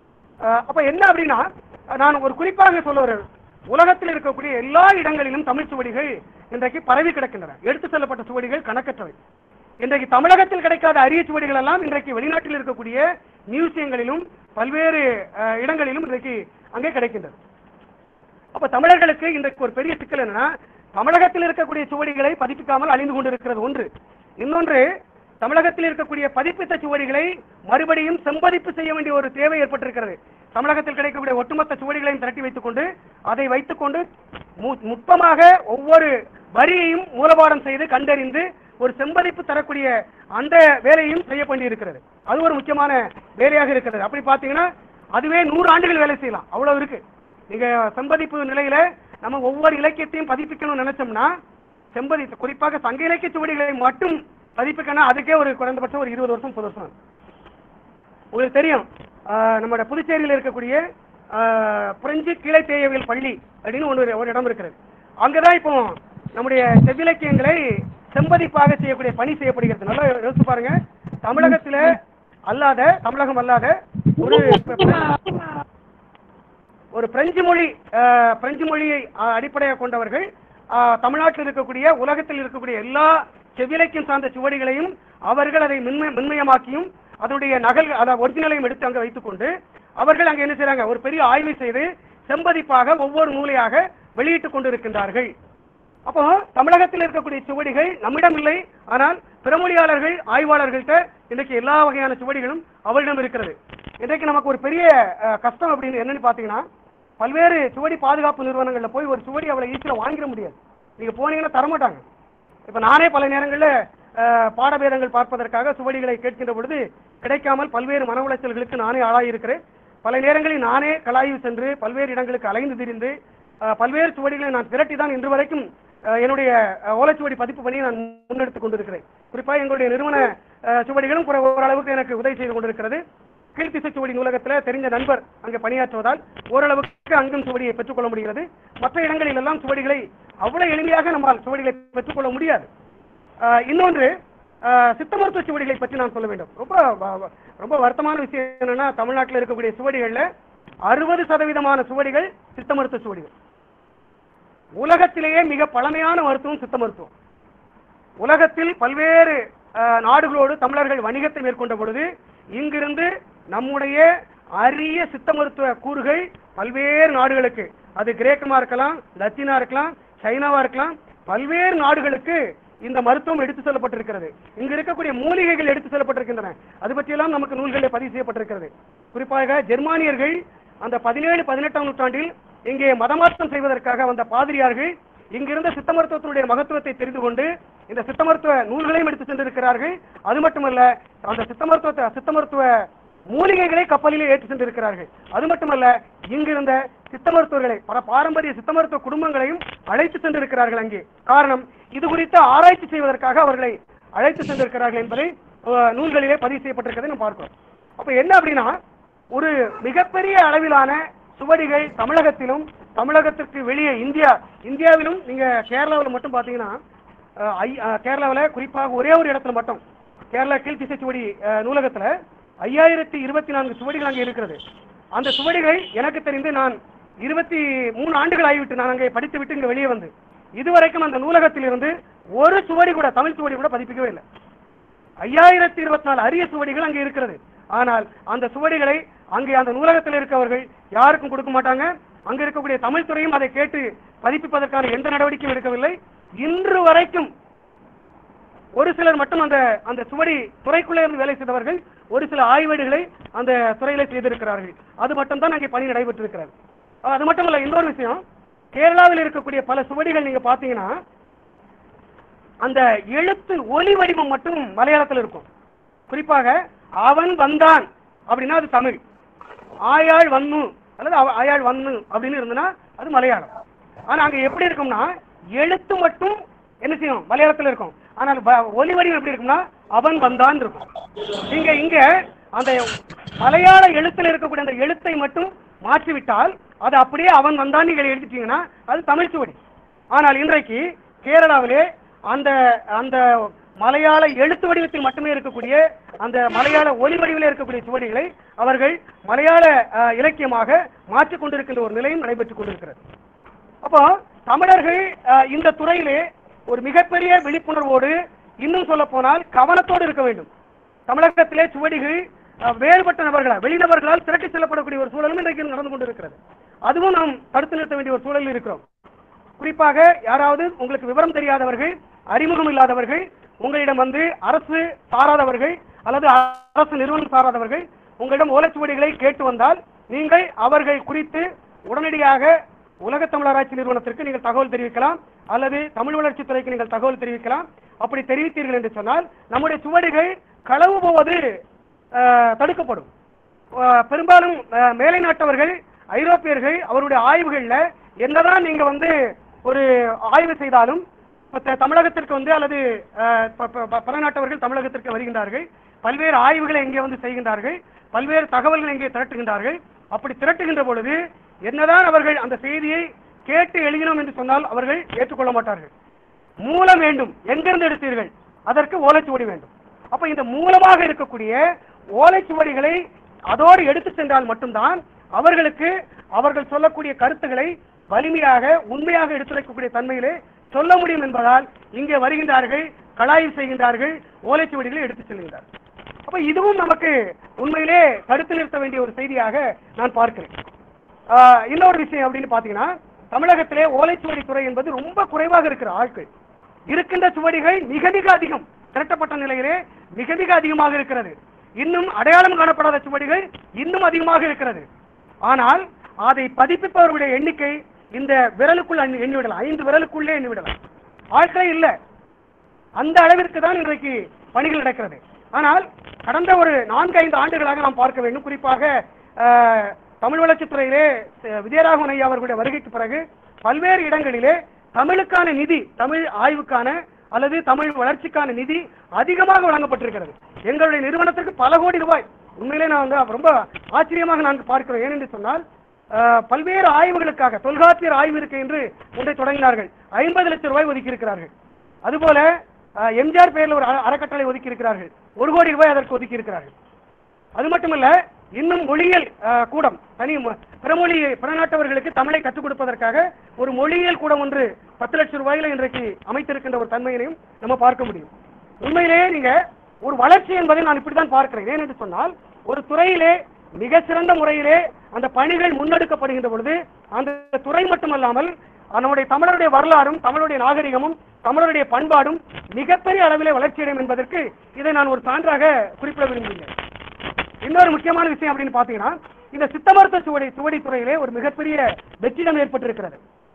ஆஹ் அப்ப என்ன அப்படின்னா நான் ஒரு குறிப்பாக சொல்ல வருகிறேன். உலகத்தில் இருக்கக்கூடிய எல்லா இடங்களிலும் தமிழ் சுவடிகள் இன்றைக்கு பரவி கிடக்கின்றன எடுத்து செல்லப்பட்ட சுவடிகள் கணக்கற்றவை இன்றைக்கு தமிழகத்தில் கிடைக்காத அரிய சுவடிகள் எல்லாம் இன்றைக்கு வெளிநாட்டில் இருக்கக்கூடிய மியூசியங்களிலும் பல்வேறு ஆஹ், இடங்களிலும் இன்றைக்கு அங்கே கிடைக்கின்றது அப்ப தமிழர்களுக்கு இன்றைக்கு ஒரு பெரிய சிக்கல் என்னன்னா தமிழகத்தில் இருக்கக்கூடிய சுவடிகளை பதிப்பிக்காமல் அழிந்து கொண்டிருக்கிறது ஒன்று இன்னொன்று தமிழகத்தில் இருக்கக்கூடிய பதிப்பித்த சுவடிகளை மறுபடியும் செம்பதிப்பு செய்ய வேண்டிய ஒரு தேவை ஏற்பட்டிருக்கிறது தமிழகத்தில் கிடைக்கக்கூடிய ஒட்டுமொத்த சுவடிகளையும் திரட்டி வைத்துக் கொண்டு அதை வைத்துக்கொண்டு மு- நுட்பமாக ஒவ்வொரு வரியையும் மூலபாடம் செய்து கண்டறிந்து ஒரு செம்பதிப்பு தரக்கூடிய அந்த வேலையும் செய்ய வேண்டியிருக்கிறது அது ஒரு முக்கியமான வேலையாக இருக்கிறது அப்படி பார்த்தீங்கன்னா அதுவே நூறு ஆண்டுகள் வேலை செய்யலாம் அவ்வளவு இருக்கு நீங்க செம்பதிப்பு நிலையில நம்ம ஒவ்வொரு இலக்கியத்தையும் பதிப்பிக்கணும்னு நினைச்சோம்னா செம்பதி குறிப்பாக சங்க இலக்கிய சுவடிகளை மட்டும் பதிப்பிக்கணும் அதுக்கே ஒரு குறைந்தபட்சம் ஒரு இருபது வருஷம் முப்பது வருஷம் ஆகும். உங்களுக்கு தெரியும் ஆஹ், நம்மளோட புதுச்சேரியில் இருக்கக்கூடிய ஆஹ், பிரெஞ்சு கீழே தேயவியல் பள்ளி அப்படின்னு ஒன்று ஒரு இடம் இருக்கிறது அங்கதான் இப்போ நம்முடைய செவ்விலக்கியங்களை செம்பதிப்பாக செய்யக்கூடிய பணி செய்யப்படுகிறது நல்லா யோசிச்சு பாருங்க தமிழகத்துல அல்லாத தமிழகம் அல்லாத ஒரு ஒரு பிரெஞ்சு மொழி அஹ், பிரெஞ்சு மொழியை அஹ், அடிப்படையாக கொண்டவர்கள் அஹ், தமிழ்நாட்டில் இருக்கக்கூடிய உலகத்தில் இருக்கக்கூடிய எல்லா செவ்விலக்கியம் சார்ந்த சுவடிகளையும் அவர்கள் அதை மின்மய மின்மயமாக்கியும் அதனுடைய நகல் அதை ஒரிஜினலையும் எடுத்து அங்கே வைத்துக்கொண்டு அவர்கள் அங்கே என்ன செய்றாங்க ஒரு பெரிய ஆய்வு செய்து செம்பதிப்பாக ஒவ்வொரு நூலையாக வெளியிட்டுக் கொண்டிருக்கின்றார்கள் அப்போ தமிழகத்தில் இருக்கக்கூடிய சுவடிகள் நம்மிடம் இல்லை ஆனால் பிறமொழியாளர்கள் ஆய்வாளர்கள்ட்ட இன்றைக்கு எல்லா வகையான சுவடிகளும் அவரிடம் இருக்கிறது இன்றைக்கு நமக்கு ஒரு பெரிய அஹ், கஷ்டம் அப்படின்னு என்னன்னு பார்த்தீங்கன்னா பல்வேறு சுவடி பாதுகாப்பு நிறுவனங்களில் போய் ஒரு சுவடி அவ்வளோ ஈஸியாக வாங்கிட முடியாது நீங்கள் போனீங்கன்னா தரமாட்டாங்க இப்போ நானே பல நேரங்களில் பாடபேதங்கள் பார்ப்பதற்காக சுவடிகளை கேட்கின்ற பொழுது கிடைக்காமல் பல்வேறு மன உளைச்சல்களுக்கு நானே ஆளாயிருக்கிறேன் பல நேரங்களில் நானே கலாய்வு சென்று பல்வேறு இடங்களுக்கு அலைந்து திரிந்து அஹ், பல்வேறு சுவடிகளை நான் திரட்டி தான் இன்று வரைக்கும் அஹ், என்னுடைய அஹ், ஓலைச்சுவடி பதிப்பு பணியை நான் முன்னெடுத்துக் கொண்டிருக்கிறேன் குறிப்பாக எங்களுடைய நிறுவன அஹ், சுவடிகளும் குறை- ஓரளவுக்கு எனக்கு உதவி செய்து கொண்டிருக்கிறது கீழ்த்திசை சுவடி நூலகத்தில் தெரிஞ்ச நண்பர் அங்கே பணியாற்றுவதால் ஓரளவுக்கு அங்கும் சுவடியை பெற்றுக்கொள்ள முடிகிறது மற்ற இடங்களில் எல்லாம் சுவடிகளை அவ்வளவு எளிமையாக நம்மால் சுவடிகளை பெற்றுக்கொள்ள முடியாது ஆஹ் இன்னொன்று ஆஹ் சித்த மருத்துவ சுவடிகளை பற்றி நான் சொல்ல வேண்டும் ரொம்ப வ- வ- ரொம்ப வருத்தமான விஷயம் என்னன்னா தமிழ்நாட்டில் இருக்கக்கூடிய சுவடிகள்ல அறுபது சதவீதமான சுவடிகள் சித்த மருத்துவ சுவடிகள் உலகத்திலேயே மிக பழமையான மருத்துவம் சித்த மருத்துவம் உலகத்தில் பல்வேறு அஹ், நாடுகளோடு தமிழர்கள் வணிகத்தை மேற்கொண்ட பொழுது இங்கிருந்து நம்முடைய அரிய சித்த மருத்துவ கூறுகள் பல்வேறு நாடுகளுக்கு அது கிரேக்கமா இருக்கலாம் லத்தீனா இருக்கலாம் சைனாவா இருக்கலாம் பல்வேறு நாடுகளுக்கு இந்த மருத்துவம் எடுத்து செல்லப்பட்டிருக்கிறது இங்கு இருக்கக்கூடிய மூலிகைகள் எடுத்து செல்லப்பட்டிருக்கின்றன அது பற்றியெல்லாம் நமக்கு நூல்களில் பதிவு செய்யப்பட்டிருக்கிறது குறிப்பாக ஜெர்மானியர்கள் அந்த பதினேழு பதினெட்டாம் நூற்றாண்டில் இங்கே மதமாற்றம் செய்வதற்காக வந்த பாதிரியார்கள் இங்கிருந்த சித்த மருத்துவத்தினுடைய மகத்துவத்தை தெரிந்து கொண்டு இந்த சித்த மருத்துவ நூல்களையும் எடுத்து சென்றிருக்கிறார்கள் அது மட்டுமல்ல அந்த சித்த மருத்துவத்தை சித்த மருத்துவ மூலிகைகளை கப்பலிலே ஏற்றி சென்றிருக்கிறார்கள் அது மட்டுமல்ல இங்கிருந்த சித்த மருத்துவர்களை பல பாரம்பரிய சித்த மருத்துவ குடும்பங்களையும் அழைத்து சென்றிருக்கிறார்கள் அங்கே காரணம் இது குறித்து ஆராய்ச்சி செய்வதற்காக அவர்களை அழைத்து சென்றிருக்கிறார்கள் என்பதை அஹ், நூல்களிலே பதிவு செய்யப்பட்டிருக்கிறதை நம்ம பார்க்கிறோம் அப்ப என்ன அப்படின்னா ஒரு மிகப்பெரிய அளவிலான சுவடிகள் தமிழகத்திலும் தமிழகத்திற்கு வெளியே இந்தியா இந்தியாவிலும் நீங்க கேரளாவில் மட்டும் பாத்தீங்கன்னா அஹ், ஐ- அஹ், கேரளாவில் குறிப்பாக ஒரே ஒரு இடத்துல மட்டும் கேரளா கீழ்த்திசை சுவடி அஹ், நூலகத்துல ஐயாயிரத்தி இருபத்தி நான்கு சுவடிகள் அங்கே இருக்கிறது அந்த சுவடிகள் எனக்கு தெரிந்து நான் இருபத்தி மூணு ஆண்டுகள் ஆகிவிட்டு நான் அங்கே படித்து விட்டு இங்க வெளியே வந்து இதுவரைக்கும் அந்த நூலகத்தில் இருந்து ஒரு சுவடி கூட தமிழ் சுவடி கூட பதிப்பிக்கவே இல்லை ஐயாயிரத்தி இருபத்தி நாலு அரிய சுவடிகள் அங்கே இருக்கிறது ஆனால் அந்த சுவடிகளை அங்கே அந்த நூலகத்தில் இருக்கவர்கள் யாருக்கும் கொடுக்க மாட்டாங்க அங்க இருக்கக்கூடிய தமிழ் துறையும் அதை கேட்டு பதிப்பிப்பதற்கான எந்த நடவடிக்கையும் எடுக்கவில்லை இன்று வரைக்கும் ஒரு சிலர் மட்டும் அந்த அந்த சுவடி துறைக்குள்ளே இருந்து வேலை செய்தவர்கள் ஒரு சில ஆய்வேடுகளை அந்த துறையில செய்திருக்கிறார்கள் அது மட்டும் தான் அங்கே பணி நடைபெற்றிருக்கிறது அஹ் அது மட்டும் இல்ல இன்னொரு விஷயம் கேரளாவில் இருக்கக்கூடிய பல சுவடிகள் நீங்க பாத்தீங்கன்னா அந்த எழுத்து ஒலி வடிவம் மட்டும் மலையாளத்தில் இருக்கும் குறிப்பாக அவன் வந்தான் அப்படின்னா அது தமிழ் ஆயாள் வன்னு அல்லது அவ- ஆயாள் வன்னு அப்படின்னு இருந்ததுன்னா அது மலையாளம் ஆனா அங்க எப்படி இருக்கும்னா எழுத்து மட்டும் என்ன செய்யும் மலையாளத்தில் இருக்கும் ஆனால் ப- ஒலி வடிவம் எப்படி இருக்கும்னா அவன் வந்தான் இருக்கும் இங்க இங்க அந்த மலையாள எழுத்துல இருக்கக்கூடிய அந்த எழுத்தை மட்டும் மாற்றிவிட்டால் அது அப்படியே அவன் வந்தான் நீங்கள் எழுதிட்டீங்கன்னா அது தமிழ் சுவடி ஆனால் இன்றைக்கு கேரளாவிலே அந்த அந்த மலையாள எழுத்து வடிவத்தில் மட்டுமே இருக்கக்கூடிய அந்த மலையாள ஒலி வடிவில் இருக்கக்கூடிய சுவடிகளை அவர்கள் மலையாள அஹ், இலக்கியமாக மாற்றிக் கொண்டிருக்கின்ற ஒரு நிலையும் நடைபெற்றுக் கொண்டிருக்கிறது அப்போ தமிழர்கள் அஹ், இந்த துறையிலே ஒரு மிகப்பெரிய விழிப்புணர்வோடு இன்னும் சொல்ல போனால் கவனத்தோடு இருக்க வேண்டும் தமிழகத்திலே சுவடிகள் அஹ், வேறுபட்ட நபர்களால் வெளிநபர்களால் திரட்டி செல்லப்படக்கூடிய ஒரு சூழலும் இன்றைக்கு நடந்து கொண்டிருக்கிறது அதுவும் நாம் தடுத்து நிறுத்த வேண்டிய ஒரு சூழலில் இருக்கிறோம் குறிப்பாக யாராவது உங்களுக்கு விவரம் தெரியாதவர்கள் அறிமுகம் இல்லாதவர்கள் உங்களிடம் வந்து அரசு சாராதவர்கள் அல்லது அரசு நிறுவனம் சாராதவர்கள் உங்களிடம் ஓலைச்சுவடிகளை கேட்டு வந்தால் நீங்கள் அவர்கள் குறித்து உடனடியாக உலக தமிழராட்சி நிறுவனத்திற்கு நீங்கள் தகவல் தெரிவிக்கலாம் அல்லது தமிழ் வளர்ச்சித் துறைக்கு நீங்கள் தகவல் தெரிவிக்கலாம் அப்படி தெரிவித்தீர்கள் என்று சொன்னால் நம்முடைய சுவடிகள் களவு போவது அஹ், தடுக்கப்படும் அஹ், பெரும்பாலும் அஹ், மேலை நாட்டவர்கள் ஐரோப்பியர்கள் அவருடைய ஆய்வுகள்ல என்னதான் நீங்க வந்து ஒரு ஆய்வு செய்தாலும் இப்ப த- தமிழகத்திற்கு வந்து அல்லது அஹ், ப- ப- ப- பல நாட்டவர்கள் தமிழகத்திற்கு வருகின்றார்கள் பல்வேறு ஆய்வுகளை இங்கே வந்து செய்கின்றார்கள் பல்வேறு தகவல்களை இங்கே திரட்டுகின்றார்கள் அப்படி திரட்டுகின்ற பொழுது என்னதான் அவர்கள் அந்த செய்தியை கேட்டு எழுதினோம் என்று சொன்னால் அவர்கள் ஏற்றுக்கொள்ள மாட்டார்கள் மூலம் வேண்டும் எங்கிருந்து எடுத்தீர்கள் அதற்கு ஓலைச்சுவடி வேண்டும் அப்ப இந்த மூலமாக இருக்கக்கூடிய ஓலைச்சுவடிகளை அதோடு எடுத்து சென்றால் மட்டும்தான் அவர்களுக்கு அவர்கள் சொல்லக்கூடிய கருத்துக்களை வலிமையாக உண்மையாக எடுத்துரைக்கக்கூடிய தன்மையிலே சொல்ல முடியும் என்பதால் இங்கே வருகின்றார்கள் கலாய்வு செய்கின்றார்கள் ஓலைச்சுவடிகளை எடுத்து செல்கின்றார்கள் அப்ப இதுவும் நமக்கு உண்மையிலே தடுத்து நிறுத்த வேண்டிய ஒரு செய்தியாக நான் பார்க்கிறேன் ஆஹ், இன்னொரு விஷயம் அப்படின்னு பாத்தீங்கன்னா தமிழகத்திலே ஓலைச்சுவடி துறை என்பது ரொம்ப குறைவாக இருக்கிற ஆட்கள் இருக்கின்ற சுவடிகள் மிக மிக அதிகம் திரட்டப்பட்ட நிலையிலே மிக மிக அதிகமாக இருக்கிறது இன்னும் அடையாளம் காணப்படாத சுவடிகள் இன்னும் அதிகமாக இருக்கிறது ஆனால் அதை பதிப்பிப்பவர்களுடைய எண்ணிக்கை இந்த விரலுக்குள் எண்ணி எண்ணி விடலாம் ஐந்து விரலுக்குள்ளே எண்ணி விடலாம் ஆட்களே இல்லை அந்த அளவிற்கு தான் இன்றைக்கு பணிகள் நடக்கிறது ஆனால் கடந்த ஒரு நான்கு ஐந்து ஆண்டுகளாக நாம் பார்க்க வேண்டும் குறிப்பாக அஹ், தமிழ் வளர்ச்சித்துறையிலே அஹ், விஜயராகவன் ஐயா அவர்களுடைய வருகைக்கு பிறகு பல்வேறு இடங்களிலே தமிழுக்கான நிதி தமிழ் ஆய்வுக்கான அல்லது தமிழ் வளர்ச்சிக்கான நிதி அதிகமாக வழங்கப்பட்டிருக்கிறது எங்களுடைய நிறுவனத்திற்கு பல கோடி ரூபாய் உண்மையிலே நான் வந்து ரொம்ப ஆச்சரியமாக நான் பார்க்கிறோம் ஏனென்று சொன்னால் அஹ், பல்வேறு ஆய்வுகளுக்காக தொல்காப்பியர் ஆய்வு இருக்கை என்று ஒன்றை தொடங்கினார்கள் ஐம்பது லட்சம் ரூபாய் ஒதுக்கி இருக்கிறார்கள் அதுபோல அஹ், எம்ஜிஆர் பெயரில் ஒரு அற- அறக்கட்டளை ஒதுக்கி இருக்கிறார்கள் ஒரு கோடி ரூபாய் அதற்கு ஒதுக்கி இருக்கிறார்கள் அது மட்டுமல்ல இன்னும் மொழியியல் அஹ், கூடம் தனி மொ- பிறமொழி பிறநாட்டவர்களுக்கு தமிழை கற்றுக் கொடுப்பதற்காக ஒரு மொழியியல் கூடம் ஒன்று பத்து லட்சம் ரூபாயில இன்றைக்கு அமைத்திருக்கின்ற ஒரு தன்மையினையும் நம்ம பார்க்க முடியும் உண்மையிலேயே நீங்க ஒரு வளர்ச்சி என்பதை நான் இப்படித்தான் பார்க்கிறேன் ஏன் என்று சொன்னால் ஒரு துறையிலே மிக சிறந்த முறையிலே அந்த பணிகள் முன்னெடுக்கப்படுகின்ற பொழுது அந்த துறை மட்டுமல்லாமல் நம்முடைய தமிழருடைய வரலாறும் தமிழுடைய நாகரிகமும் தமிழருடைய பண்பாடும் மிகப்பெரிய அளவிலே வளர்ச்சியடையும் என்பதற்கு இதை நான் ஒரு சான்றாக குறிப்பிட விரும்புகிறேன் இன்னொரு முக்கியமான விஷயம் அப்படின்னு பாத்தீங்கன்னா இந்த சித்த மருத்துவ சுவடி சுவடி துறையிலே ஒரு மிகப்பெரிய வெற்றிடம் ஏற்பட்டிருக்கிறது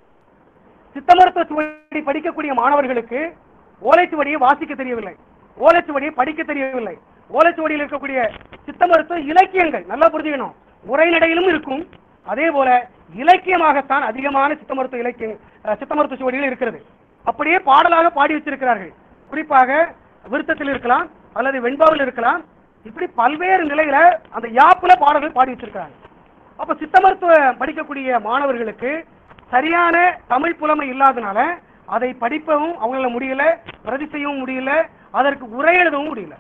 சித்த மருத்துவ சுவடி படிக்கக்கூடிய மாணவர்களுக்கு ஓலைச்சுவடியை வாசிக்க தெரியவில்லை ஓலைச்சுவடியை படிக்க தெரியவில்லை ஓலைச்சுவடியில் இருக்கக்கூடிய சித்த மருத்துவ இலக்கியங்கள் நல்லா புரிஞ்சுக்கணும் உரைநடையிலும் இருக்கும் அதே போல இலக்கியமாகத்தான் அதிகமான சித்த மருத்துவ இலக்கியம் அஹ், சித்த மருத்துவ சுவடியில் இருக்கிறது அப்படியே பாடலாக பாடி வச்சிருக்கிறார்கள் குறிப்பாக விருத்தத்தில் இருக்கலாம் அல்லது வெண்பாவில் இருக்கலாம் இப்படி பல்வேறு நிலையில அந்த யாப்புல பாடல்கள் பாடி வச்சிருக்கிறாங்க அப்ப சித்த மருத்துவம் படிக்கக்கூடிய மாணவர்களுக்கு சரியான தமிழ் புலமை இல்லாதனால அதை படிப்பவும் அவங்களால முடியல பிரதி செய்யவும் முடியல அதற்கு உரை எழுதவும் முடியல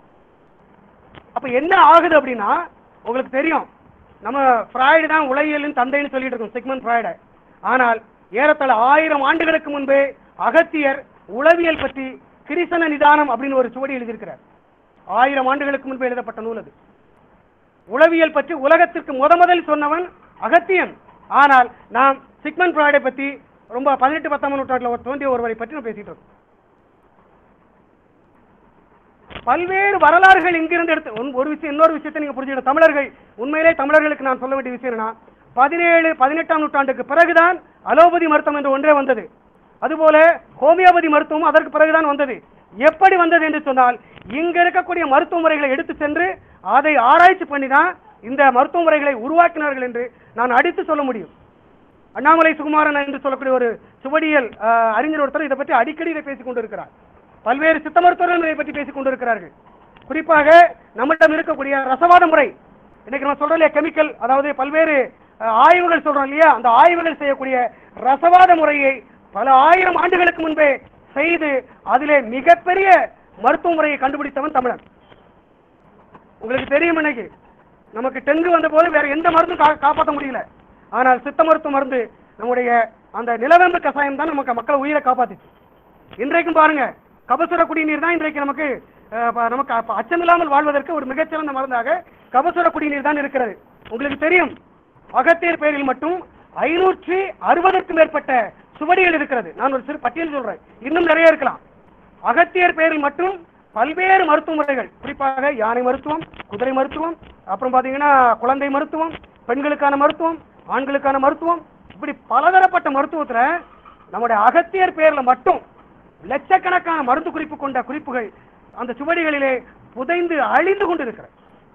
அப்ப என்ன ஆகுது அப்படின்னா உங்களுக்கு தெரியும் நம்ம ஃப்ராய்டு தான் உலகியலின் தந்தைன்னு சொல்லிட்டு இருக்கோம் சிக்மன் ஃப்ராய்டு ஆனால் ஏறத்தாழ ஆயிரம் ஆண்டுகளுக்கு முன்பே அகத்தியர் உளவியல் பற்றி கிரிசன நிதானம் அப்படின்னு ஒரு சுவடி எழுதியிருக்கிறார் ஆயிரம் ஆண்டுகளுக்கு முன்பு எழுதப்பட்ட நூல் அது உளவியல் பற்றி உலகத்திற்கு முத முதல் சொன்னவன் அகத்தியன் ஆனால் நாம் சிக்மன் ஃப்ராய்டை பற்றி ரொம்ப பதினெட்டு பத்தாம் நூற்றாண்டில் தோன்றிய ஒருவரை பற்றி நம்ம பேசிட்டு இருக்கோம் பல்வேறு வரலாறுகள் இங்கிருந்து எடுத்து ஒன்- ஒரு விஷயம் இன்னொரு விஷயத்தை நீங்க புரிஞ்சுக்கணும் தமிழர்கள் உண்மையிலே தமிழர்களுக்கு நான் சொல்ல வேண்டிய விஷயம் என்னன்னா பதினேழு பதினெட்டாம் நூற்றாண்டுக்கு பிறகுதான் அலோபதி மருத்துவம் என்று ஒன்றே வந்தது அதுபோல ஹோமியோபதி மருத்துவம் அதற்கு பிறகுதான் வந்தது எப்படி வந்தது என்று சொன்னால் இங்க இருக்கக்கூடிய மருத்துவ முறைகளை எடுத்து சென்று அதை ஆராய்ச்சி பண்ணி தான் இந்த மருத்துவ முறைகளை உருவாக்கினார்கள் என்று நான் அடித்து சொல்ல முடியும் அண்ணாமலை சுகுமாரன் என்று சொல்லக்கூடிய ஒரு சுவடியல் அஹ், அறிஞர் ஒருத்தர் இதை பற்றி அடிக்கடி இதை பேசிக் கொண்டிருக்கிறார் பல்வேறு சித்த மருத்துவர்கள் இதை பற்றி பேசிக் கொண்டிருக்கிறார்கள் குறிப்பாக நம்மிடம் இருக்கக்கூடிய ரசவாத முறை இன்னைக்கு நம்ம சொல்றோம் இல்லையா கெமிக்கல் அதாவது பல்வேறு அஹ், ஆய்வுகள் சொல்றோம் இல்லையா அந்த ஆய்வுகள் செய்யக்கூடிய ரசவாத முறையை பல ஆயிரம் ஆண்டுகளுக்கு முன்பே செய்து அதிலே மிகப்பெரிய மருத்துவ முறையை கண்டுபிடித்தவன் தமிழன் உங்களுக்கு தெரியும் இன்னைக்கு நமக்கு டெங்கு வந்த போது வேற எந்த மருந்தும் கா- காப்பாற்ற முடியல ஆனால் சித்த மருத்துவ மருந்து நம்முடைய அந்த நிலவேம்பு கஷாயம் தான் நமக்கு மக்கள் உயிரை காப்பாத்துச்சு இன்றைக்கும் பாருங்க கபசுர குடிநீர் தான் இன்றைக்கு நமக்கு அஹ், ப- நமக்கு அப்ப அச்சமில்லாமல் வாழ்வதற்கு ஒரு மிகச்சிறந்த மருந்தாக கபசுர குடிநீர் தான் இருக்கிறது உங்களுக்கு தெரியும் அகத்தியர் பெயரில் மட்டும் ஐநூற்றி அறுபதற்கும் மேற்பட்ட சுவடிகள் இருக்கிறது நான் ஒரு சிறு பட்டியல் சொல்றேன் இன்னும் நிறைய இருக்கலாம் அகத்தியர் பெயரில் மட்டும் பல்வேறு மருத்துவ முறைகள் குறிப்பாக யானை மருத்துவம் குதிரை மருத்துவம் அப்புறம் பாத்தீங்கன்னா குழந்தை மருத்துவம் பெண்களுக்கான மருத்துவம் ஆண்களுக்கான மருத்துவம் இப்படி பலதரப்பட்ட மருத்துவத்துல நம்முடைய அகத்தியர் பெயர்ல மட்டும் லட்சக்கணக்கான மருந்து குறிப்பு கொண்ட குறிப்புகள் அந்த சுவடிகளிலே புதைந்து அழிந்து கொண்டு இருக்கிறது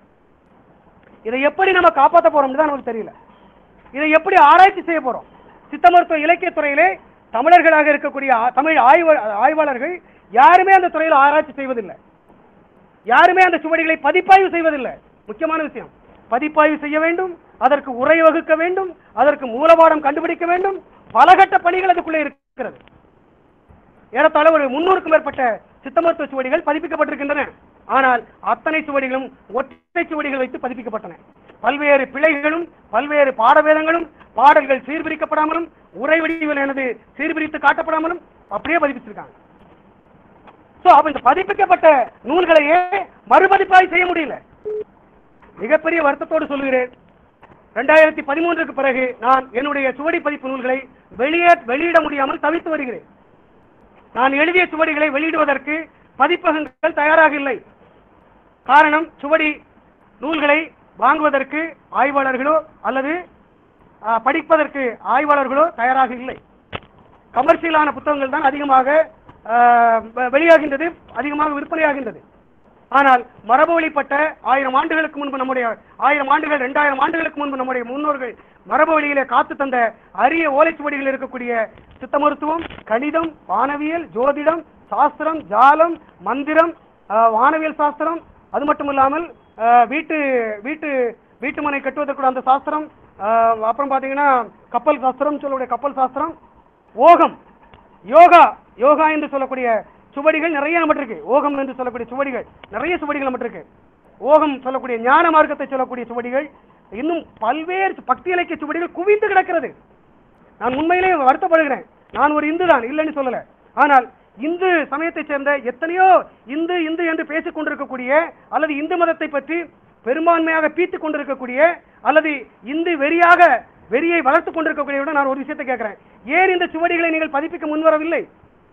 இதை எப்படி நம்ம காப்பாற்ற போறோம்னு தான் நமக்கு தெரியல இதை எப்படி ஆராய்ச்சி செய்ய போறோம் சித்த மருத்துவ இலக்கிய துறையிலே தமிழர்களாக இருக்கக்கூடிய ஆ- தமிழ் ஆய்வு ஆய்வாளர்கள் யாருமே அந்த துறையில் ஆராய்ச்சி செய்வதில்லை யாருமே அந்த சுவடிகளை பதிப்பாய்வு செய்வதில்லை முக்கியமான விஷயம் பதிப்பாய்வு செய்ய வேண்டும் அதற்கு உரை வகுக்க வேண்டும் அதற்கு மூலபாடம் கண்டுபிடிக்க வேண்டும் பலகட்ட பணிகள் அதுக்குள்ளே இருக்கிறது ஏறத்தாழ ஒரு முன்னூறுக்கும் மேற்பட்ட சித்த மருத்துவ சுவடிகள் பதிப்பிக்கப்பட்டிருக்கின்றன ஆனால் அத்தனை சுவடிகளும் ஒற்றை சுவடிகள் வைத்து பதிப்பிக்கப்பட்டன பல்வேறு பிழைகளும் பல்வேறு பாடவேதங்களும் பாடல்கள் சீர்பிரிக்கப்படாமலும் உரை வடிவில் எனது சீர்பிரித்து காட்டப்படாமலும் அப்படியே பதிப்பிச்சிருக்காங்க சோ அப்ப இந்த பதிப்பிக்கப்பட்ட நூல்களையே மறுபதிப்பாய் செய்ய முடியல மிகப்பெரிய வருத்தத்தோடு சொல்லுகிறேன் ரெண்டாயிரத்தி பதிமூன்றுக்கு பிறகு நான் என்னுடைய சுவடி பதிப்பு நூல்களை வெளியே வெளியிட முடியாமல் தவித்து வருகிறேன் நான் எழுதிய சுவடிகளை வெளியிடுவதற்கு பதிப்பகங்கள் தயாராக இல்லை காரணம் சுவடி நூல்களை வாங்குவதற்கு ஆய்வாளர்களோ அல்லது ஆ, படிப்பதற்கு ஆய்வாளர்களோ தயாராக இல்லை கமர்ஷியலான புத்தகங்கள் தான் அதிகமாக ஆ, வெ- வெளியாகின்றது அதிகமாக விற்பனையாகின்றது ஆனால் மரபு வழிப்பட்ட ஆயிரம் ஆண்டுகளுக்கு முன்பு நம்முடைய ஆயிரம் ஆண்டுகள் ரெண்டாயிரம் ஆண்டுகளுக்கு முன்பு நம்முடைய முன்னோர்கள் மரபு வழியிலே காத்து தந்த அரிய ஓலைச்சுவடிகள் இருக்கக்கூடிய சித்த மருத்துவம் கணிதம் வானவியல் ஜோதிடம் சாஸ்திரம் ஜாலம் மந்திரம் ஆ, வானவியல் சாஸ்திரம் அது மட்டும் இல்லாமல் ஆ, வீட்டு வீட்டு வீட்டு மனை கட்டுவதற்கு அந்த சாஸ்திரம் ஆ, அப்புறம் பார்த்தீங்கன்னா கப்பல் சாஸ்திரம் சொல்லக்கூடிய கப்பல் சாஸ்திரம் ஓகம் யோகா யோகா என்று சொல்லக்கூடிய சுவடிகள் நிறைய நம்மகிட்ட இருக்கு ஓகம் என்று சொல்லக்கூடிய சுவடிகள் நிறைய சுவடிகள் நம்மகிட்ட இருக்கு ஓகம் சொல்லக்கூடிய ஞான மார்க்கத்தை சொல்லக்கூடிய சுவடிகள் இன்னும் பல்வேறு பக்தி இலக்கிய சுவடிகள் குவிந்து கிடக்கிறது நான் உண்மையிலே வருத்தப்படுகிறேன் நான் ஒரு இந்து தான் இல்லைன்னு சொல்லல ஆனால் இந்து சமயத்தைச் சேர்ந்த எத்தனையோ இந்து இந்து என்று பேசிக் கொண்டிருக்கக்கூடிய அல்லது இந்து மதத்தை பற்றி பெரும்பான்மையாக பீத்துக் கொண்டிருக்கக்கூடிய அல்லது இந்து வெறியாக வெறியை வளர்த்துக் கொண்டிருக்கக்கூடிய நான் ஒரு விஷயத்தை கேட்கிறேன் ஏன் இந்த சுவடிகளை நீங்கள் பதிப்பிக்க முன்வரவில்லை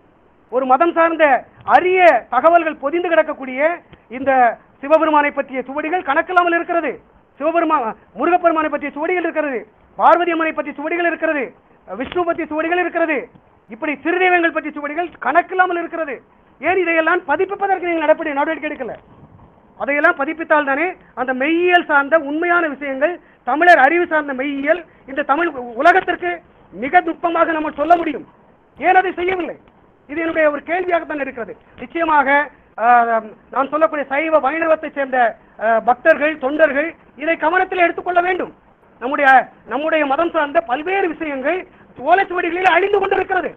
ஒரு மதம் சார்ந்த அரிய தகவல்கள் பொதிந்து கிடக்கக்கூடிய இந்த சிவபெருமானை பற்றிய சுவடிகள் கணக்கில்லாமல் இருக்கிறது சிவபெருமா முருகப்பெருமானை பற்றிய சுவடிகள் இருக்கிறது பார்வதி அம்மனை பற்றிய சுவடிகள் இருக்கிறது விஷ்ணு பற்றிய சுவடிகள் இருக்கிறது இப்படி சிறுதெய்வங்கள் பற்றிய சுவடிகள் கணக்கில்லாமல் இருக்கிறது ஏன் இதையெல்லாம் பதிப்பிப்பதற்கு நீங்கள் நடப்படி நடவடிக்கை எடுக்கல அதையெல்லாம் பதிப்பித்தால் தானே அந்த மெய்யியல் சார்ந்த உண்மையான விஷயங்கள் தமிழர் அறிவு சார்ந்த மெய்யியல் இந்த தமிழ் உலகத்திற்கு மிக நுட்பமாக நம்ம சொல்ல முடியும் ஏன் அதை செய்யவில்லை இது என்னுடைய ஒரு கேள்வியாகத்தான் இருக்கிறது நிச்சயமாக ஆஹ், நான் சொல்லக்கூடிய சைவ வைணவத்தை சேர்ந்த ஆஹ், பக்தர்கள் தொண்டர்கள் இதை கவனத்தில் எடுத்துக்கொள்ள வேண்டும் நம்முடைய நம்முடைய மதம் சார்ந்த பல்வேறு விஷயங்கள் ஓலைச்சுவடிகளில் அழிந்து கொண்டிருக்கிறது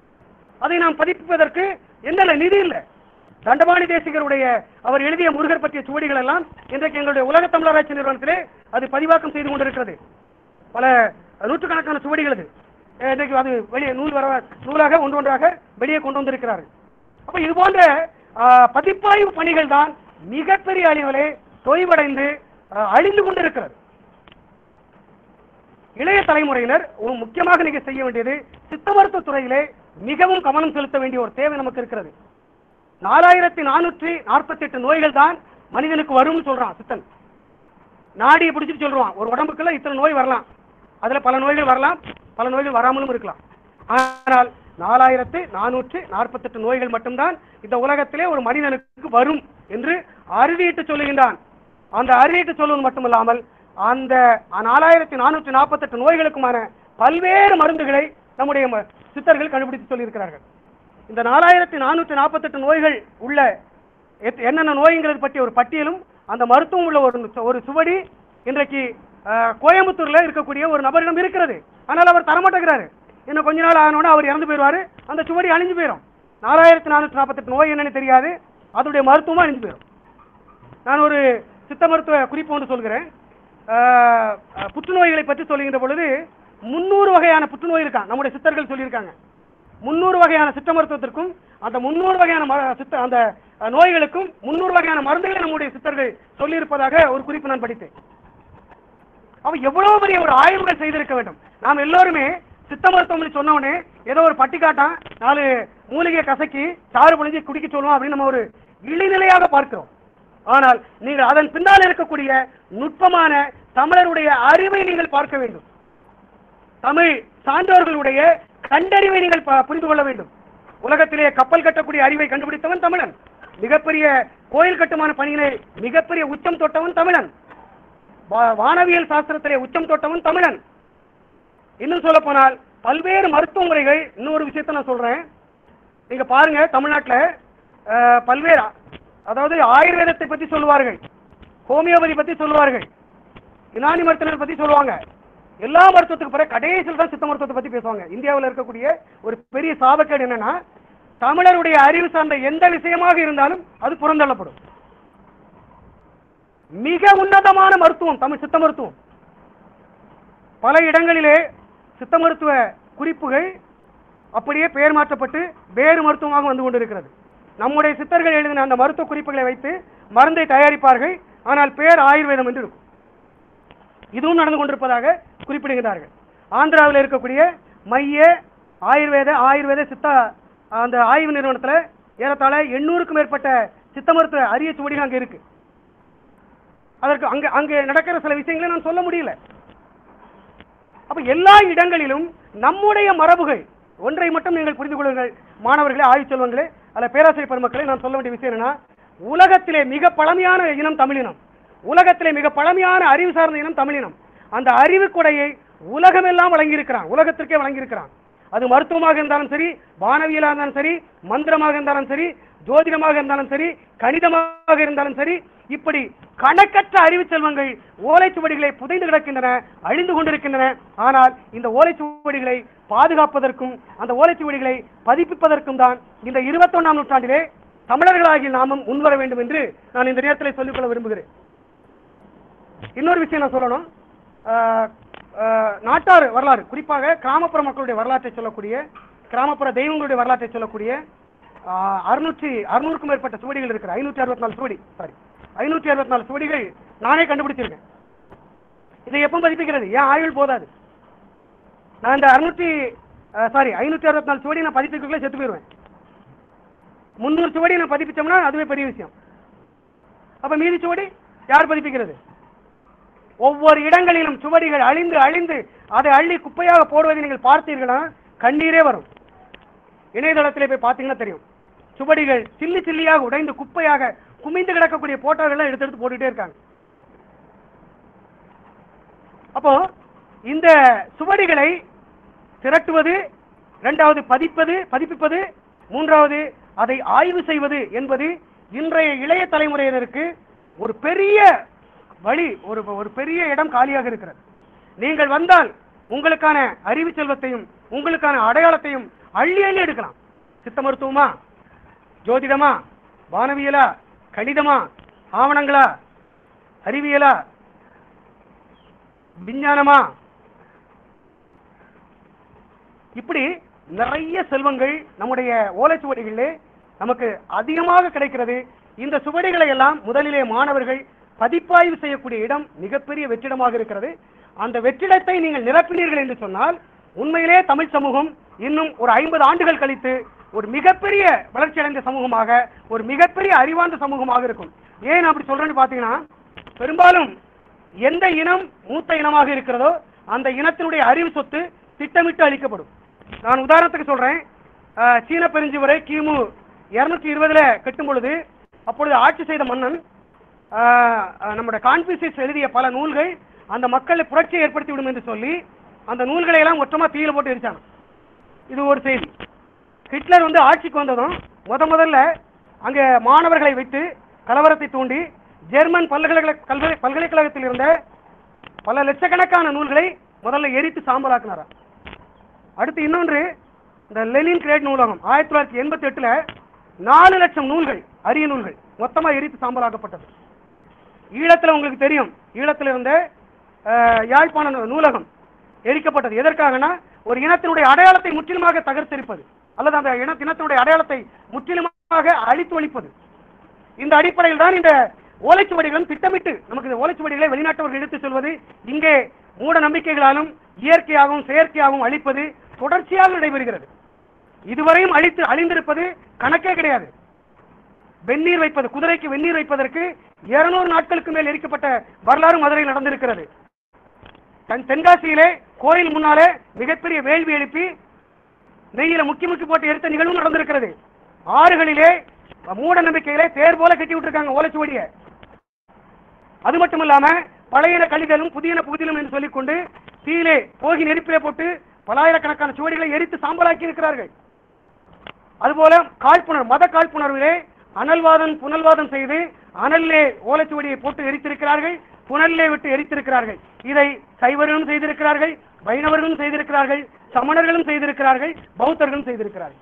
அதை நாம் பதிப்பிப்பதற்கு என்ன நிதி இல்லை தண்டபாணி தேசிகருடைய அவர் எழுதிய முருகர் பற்றிய சுவடிகள் எல்லாம் இன்றைக்கு எங்களுடைய உலக தமிழராட்சி நிறுவனத்திலே அது பதிவாக்கம் செய்து கொண்டிருக்கிறது பல நூற்றுக்கணக்கான சுவடிகள் அது அஹ் இன்றைக்கு அது வெளியே நூல் வர நூலாக ஒன்று ஒன்றாக வெளியே கொண்டு வந்திருக்கிறார்கள் அப்ப இது போன்ற ஆஹ், பதிப்பாய்வு பணிகள் தான் மிகப்பெரிய அளவிலே தொய்வடைந்து ஆஹ், அழிந்து கொண்டிருக்கிறது இளைய தலைமுறையினர் ஒரு முக்கியமாக நீங்க செய்ய வேண்டியது சித்த மருத்துவ துறையிலே மிகவும் கவனம் செலுத்த வேண்டிய ஒரு தேவை நமக்கு இருக்கிறது நாலாயிரத்தி நானூற்றி நாற்பத்தி எட்டு நோய்கள் தான் மனிதனுக்கு வரும்னு சொல்றான் சித்தன் நாடியை பிடிச்சிட்டு சொல்றான் ஒரு உடம்புக்குள்ள இத்தனை நோய் வரலாம் அதுல பல நோய்கள் வரலாம் பல நோய்கள் வராமலும் இருக்கலாம் ஆனால் நாலாயிரத்து நானூற்று நாற்பத்தெட்டு நோய்கள் மட்டும்தான் இந்த உலகத்திலே ஒரு மனிதனுக்கு வரும் என்று அறுதியிட்டு சொல்லுகின்றான் அந்த அறுதியிட்டு சொல்வது மட்டுமல்லாமல் அந்த நாலாயிரத்தி நானூற்றி நாற்பத்தெட்டு நோய்களுக்குமான பல்வேறு மருந்துகளை நம்முடைய ம- சித்தர்கள் கண்டுபிடித்து சொல்லியிருக்கிறார்கள் இந்த நாலாயிரத்தி நானூற்றி நாற்பத்தெட்டு நோய்கள் உள்ள எத்- என்னென்ன நோய்ங்கிறது பற்றிய ஒரு பட்டியலும் அந்த மருத்துவம் உள்ள ஒரு சு- ஒரு சுவடி இன்றைக்கு அஹ், கோயம்புத்தூர்ல இருக்கக்கூடிய ஒரு நபரிடம் இருக்கிறது ஆனால் அவர் தரமாட்டேங்கிறாரு இன்னும் கொஞ்ச நாள் ஆனோட அவர் இறந்து போயிடுவாரு அந்த சுவடி அழிஞ்சு போயிடும் நாலாயிரத்தி நானூற்றி நாற்பத்தெட்டு நோய் என்னன்னு தெரியாது அதனுடைய மருத்துவமும் அழிஞ்சு போயிடும் நான் ஒரு சித்த மருத்துவ குறிப்பு ஒன்று சொல்கிறேன் அஹ், அஹ், புற்றுநோய்களை பற்றி சொல்லுகின்ற பொழுது முன்னூறு வகையான புற்றுநோய் இருக்கான் நம்முடைய சித்தர்கள் சொல்லியிருக்காங்க முன்னூறு வகையான சித்த மருத்துவத்திற்கும் அந்த முன்னூறு வகையான ம- சித்த அந்த அஹ், நோய்களுக்கும் முன்னூறு வகையான மருந்துகளை நம்முடைய சித்தர்கள் சொல்லியிருப்பதாக ஒரு குறிப்பு நான் படித்தேன் அவ எவ்வளவு பெரிய ஒரு ஆய்வுகள் செய்திருக்க வேண்டும் நாம் எல்லோருமே சித்த மருத்துவம் சொன்ன உடனே ஏதோ ஒரு பட்டிக்காட்டான் நாலு மூலிகையை கசக்கி சாறு புழிஞ்சு குடிக்க சொல்லுவோம் அப்படின்னு நம்ம ஒரு இழிநிலையாக பார்க்கிறோம் ஆனால் நீங்கள் அதன் பின்னால் இருக்கக்கூடிய நுட்பமான தமிழருடைய அறிவை நீங்கள் பார்க்க வேண்டும் தமிழ் சான்றோர்களுடைய கண்டறிவை நீங்கள் ப- புரிந்து கொள்ள வேண்டும் உலகத்திலே கப்பல் கட்டக்கூடிய அறிவை கண்டுபிடித்தவன் தமிழன் மிகப்பெரிய கோயில் கட்டுமான பணியிலே மிகப்பெரிய உச்சம் தொட்டவன் தமிழன் வா- வானவியல் சாஸ்திரத்திலே உச்சம் தொட்டவன் தமிழன் இன்னும் சொல்ல போனால் பல்வேறு மருத்துவ முறைகள் இன்னொரு விஷயத்த நான் சொல்றேன் நீங்க பாருங்க தமிழ்நாட்டுல அஹ், பல்வேறு அதாவது ஆயுர்வேதத்தை பத்தி சொல்லுவார்கள் ஹோமியோபதி பத்தி சொல்லுவார்கள் யுனானி மருத்துவத்தை பத்தி சொல்லுவாங்க எல்லா மருத்துவத்துக்கு பிறகு கடைசியில் தான் சித்த மருத்துவத்தை பத்தி பேசுவாங்க இந்தியாவில் இருக்கக்கூடிய ஒரு பெரிய சாபக்கேடு என்னன்னா தமிழருடைய அறிவு சார்ந்த எந்த விஷயமாக இருந்தாலும் அது புறந்தள்ளப்படும் மிக உன்னதமான மருத்துவம் தமிழ் சித்த மருத்துவம் பல இடங்களிலே சித்த மருத்துவ குறிப்புகள் அப்படியே பெயர் மாற்றப்பட்டு வேறு மருத்துவமாக வந்து கொண்டிருக்கிறது நம்முடைய சித்தர்கள் எழுதின அந்த மருத்துவ குறிப்புகளை வைத்து மருந்தை தயாரிப்பார்கள் ஆனால் பேர் ஆயுர்வேதம் என்று இருக்கும் இதுவும் நடந்து கொண்டிருப்பதாக குறிப்பிடுகிறார்கள் ஆந்திராவில் இருக்கக்கூடிய மைய ஆயுர்வேத ஆயுர்வேத சித்தா அந்த ஆய்வு நிறுவனத்தில் ஏறத்தாழ எண்ணூறுக்கும் மேற்பட்ட சித்த மருத்துவ அரிய சுவடிகள் அங்கே இருக்கு அதற்கு அங்கே அங்கே நடக்கிற சில விஷயங்களை நான் சொல்ல முடியல அப்ப எல்லா இடங்களிலும் நம்முடைய மரபுகள் ஒன்றை மட்டும் நீங்கள் புரிந்து கொள்ளுங்கள் மாணவர்களே ஆய்வு செல்வங்களே அல்ல பேராசிரியர் பெருமக்களே நான் சொல்ல வேண்டிய விஷயம் என்னன்னா உலகத்திலே மிக பழமையான இனம் தமிழினம் உலகத்திலே மிக பழமையான அறிவு சார்ந்த இனம் தமிழினம் அந்த அறிவு கொடையை உலகமெல்லாம் வழங்கியிருக்கிறான் உலகத்திற்கே வழங்கியிருக்கிறான் அது மருத்துவமாக இருந்தாலும் சரி வானவியலாக இருந்தாலும் சரி மந்திரமாக இருந்தாலும் சரி ஜோதிடமாக இருந்தாலும் சரி கணிதமாக இருந்தாலும் சரி இப்படி கணக்கற்ற அறிவு செல்வங்கள் ஓலைச்சுவடிகளை புதைந்து கிடக்கின்றன அழிந்து கொண்டிருக்கின்றன ஆனால் இந்த ஓலைச்சுவடிகளை பாதுகாப்பதற்கும் அந்த ஓலைச்சுவடிகளை பதிப்பிப்பதற்கும் தான் இந்த இருபத்தொன்னாம் நூற்றாண்டிலே தமிழர்களாகிய நாமும் முன்வர வேண்டும் என்று நான் இந்த நேரத்தில் சொல்லிக்கொள்ள விரும்புகிறேன் இன்னொரு விஷயம் நான் சொல்லணும் ஆஹ், ஆஹ், நாட்டார் வரலாறு குறிப்பாக கிராமப்புற மக்களுடைய வரலாற்றை சொல்லக்கூடிய கிராமப்புற தெய்வங்களுடைய வரலாற்றை சொல்லக்கூடிய ஆஹ், அறுநூற்றி அறுநூறுக்கும் மேற்பட்ட சுவடிகள் இருக்கிற ஐநூற்றி அறுபத்தி நாலு சுவடி சாரி ஐநூற்றி அறுபத்தி நாலு சுவடிகள் நானே கண்டுபிடிச்சிருக்கேன் இதை எப்போ பதிப்பிக்கிறது ஏன் ஆயுள் போதாது நான் இந்த அறுநூற்றி சாரி ஐநூற்றி அறுபத்தி நாலு சுவடி நான் பதிப்பிக்கல செத்து போயிடுவேன் முந்நூறு சுவடி நான் பதிப்பிச்சோம்னா அதுவே பெரிய விஷயம் அப்ப மீதி சுவடி யார் பதிப்பிக்கிறது ஒவ்வொரு இடங்களிலும் சுவடிகள் அழிந்து அழிந்து அதை அள்ளி குப்பையாக போடுவதை நீங்கள் பார்த்தீர்களா கண்ணீரே வரும் இணையதளத்திலே போய் பார்த்தீங்கன்னா தெரியும் சுவடிகள் சில்லி சில்லியாக உடைந்து குப்பையாக குமிந்து கிடக்கக்கூடிய போட்டோகள் எடுத்து எடுத்து போட்டுட்டே இருக்காங்க அப்போ இந்த சுவடிகளை திரட்டுவது இரண்டாவது பதிப்பது பதிப்பிப்பது மூன்றாவது அதை ஆய்வு செய்வது என்பது இன்றைய இளைய தலைமுறையினருக்கு ஒரு பெரிய வழி ஒரு ஒரு பெரிய இடம் காலியாக இருக்கிறது நீங்கள் வந்தால் உங்களுக்கான அறிவு செல்வத்தையும் உங்களுக்கான அடையாளத்தையும் அள்ளி அள்ளி எடுக்கலாம் சித்த மருத்துவமா ஜோதிடமா வானவியலா கணிதமா ஆவணங்களா அறிவியலா விஞ்ஞானமா இப்படி நிறைய செல்வங்கள் நம்முடைய ஓலைச்சுவடிகளிலே நமக்கு அதிகமாக கிடைக்கிறது இந்த சுவடிகளை எல்லாம் முதலிலே மாணவர்கள் பதிப்பாய்வு செய்யக்கூடிய இடம் மிகப்பெரிய வெற்றிடமாக இருக்கிறது அந்த வெற்றிடத்தை நீங்கள் நிரப்பினீர்கள் என்று சொன்னால் உண்மையிலே தமிழ் சமூகம் இன்னும் ஒரு ஐம்பது ஆண்டுகள் கழித்து ஒரு மிகப்பெரிய வளர்ச்சி அடைந்த சமூகமாக ஒரு மிகப்பெரிய அறிவார்ந்த சமூகமாக இருக்கும் ஏன் அப்படி சொல்றேன்னு பார்த்தீங்கன்னா பெரும்பாலும் எந்த இனம் மூத்த இனமாக இருக்கிறதோ அந்த இனத்தினுடைய அறிவு சொத்து திட்டமிட்டு அளிக்கப்படும் நான் உதாரணத்துக்கு சொல்றேன் அஹ், சீன பெருஞ்சுவரை கிமு இருநூத்தி இருபதுல கட்டும் பொழுது அப்பொழுது ஆட்சி செய்த மன்னன் அஹ், அஹ், நம்முடைய கான்ஃபியூசியஸ் எழுதிய பல நூல்கள் அந்த மக்களை புரட்சியை ஏற்படுத்தி விடும் என்று சொல்லி அந்த நூல்களை எல்லாம் மொத்தமா தீயில போட்டு எரிச்சாங்க இது ஒரு செய்தி ஹிட்லர் வந்து ஆட்சிக்கு வந்ததும் முத முதல்ல அங்க மாணவர்களை வைத்து கலவரத்தை தூண்டி ஜெர்மன் பல்கலைக்கழக கல்வி பல்கலைக்கழகத்தில் இருந்த பல லட்சக்கணக்கான நூல்களை முதல்ல எரித்து சாம்பலாக்கினாராம் அடுத்து இன்னொன்று இந்த லெனின் கிரேட் நூலகம் ஆயிரத்தி தொள்ளாயிரத்தி எண்பத்தி எட்டுல நாலு லட்சம் நூல்கள் அரிய நூல்கள் மொத்தமா எரித்து சாம்பலாக்கப்பட்டது ஈழத்துல உங்களுக்கு தெரியும் ஈழத்தில் இருந்த அஹ், யாழ்ப்பாண நூ- நூலகம் எரிக்கப்பட்டது எதற்காகனா ஒரு இனத்தினுடைய அடையாளத்தை முற்றிலுமாக தகர்த்தெரிப்பது அல்லது அந்த இன இனத்தினுடைய அடையாளத்தை முற்றிலுமாக அழித்து ஒழிப்பது இந்த அடிப்படையில் தான் இந்த ஓலைச்சுவடிகளும் திட்டமிட்டு நமக்கு இந்த ஓலைச்சுவடிகளை வெளிநாட்டவர்கள் எடுத்துச் சொல்வது இங்கே மூட நம்பிக்கைகளாலும் இயற்கையாகவும் செயற்கையாகவும் அழிப்பது தொடர்ச்சியாக நடைபெறுகிறது இதுவரையும் அழித்து அழிந்திருப்பது கணக்கே கிடையாது வெந்நீர் வைப்பது குதிரைக்கு வெந்நீர் வைப்பதற்கு 200 நாட்களுக்கு மேல் எரிக்கப்பட்ட வரலாறு மதுரையில் நடந்திருக்கிறது தன் தென்காசியிலே கோயில் முன்னாலே மிகப்பெரிய வேள்வி எழுப்பி நெய்யில முக்கி முக்கி போட்டு எரித்த நிகழ்வும் நடந்திருக்கிறது ஆறுகளிலே மூட நம்பிக்கையிலே தேர் போல கட்டி விட்டுருக்காங்க ஓலைச்சுவடிய அது மட்டும் இல்லாம பழையன கழிதலும் புதியன புகுதிலும் என்று சொல்லிக்கொண்டு தீயிலே போகி நெருப்பிலே போட்டு பலாயிரக்கணக்கான சுவடிகளை எரித்து சாம்பலாக்கி இருக்கிறார்கள் அதுபோல காழ்ப்புணர்வு மத காழ்ப்புணர்விலே அனல்வாதம் புனல்வாதம் செய்து அனல்லே ஓலைச்சுவடியை போட்டு எரித்திருக்கிறார்கள் புனல்லே விட்டு எரித்திருக்கிறார்கள் இதை சைவர்களும் செய்திருக்கிறார்கள் வைணவர்களும் செய்திருக்கிறார்கள் சமணர்களும் செய்திருக்கிறார்கள் பௌத்தர்களும் செய்திருக்கிறார்கள்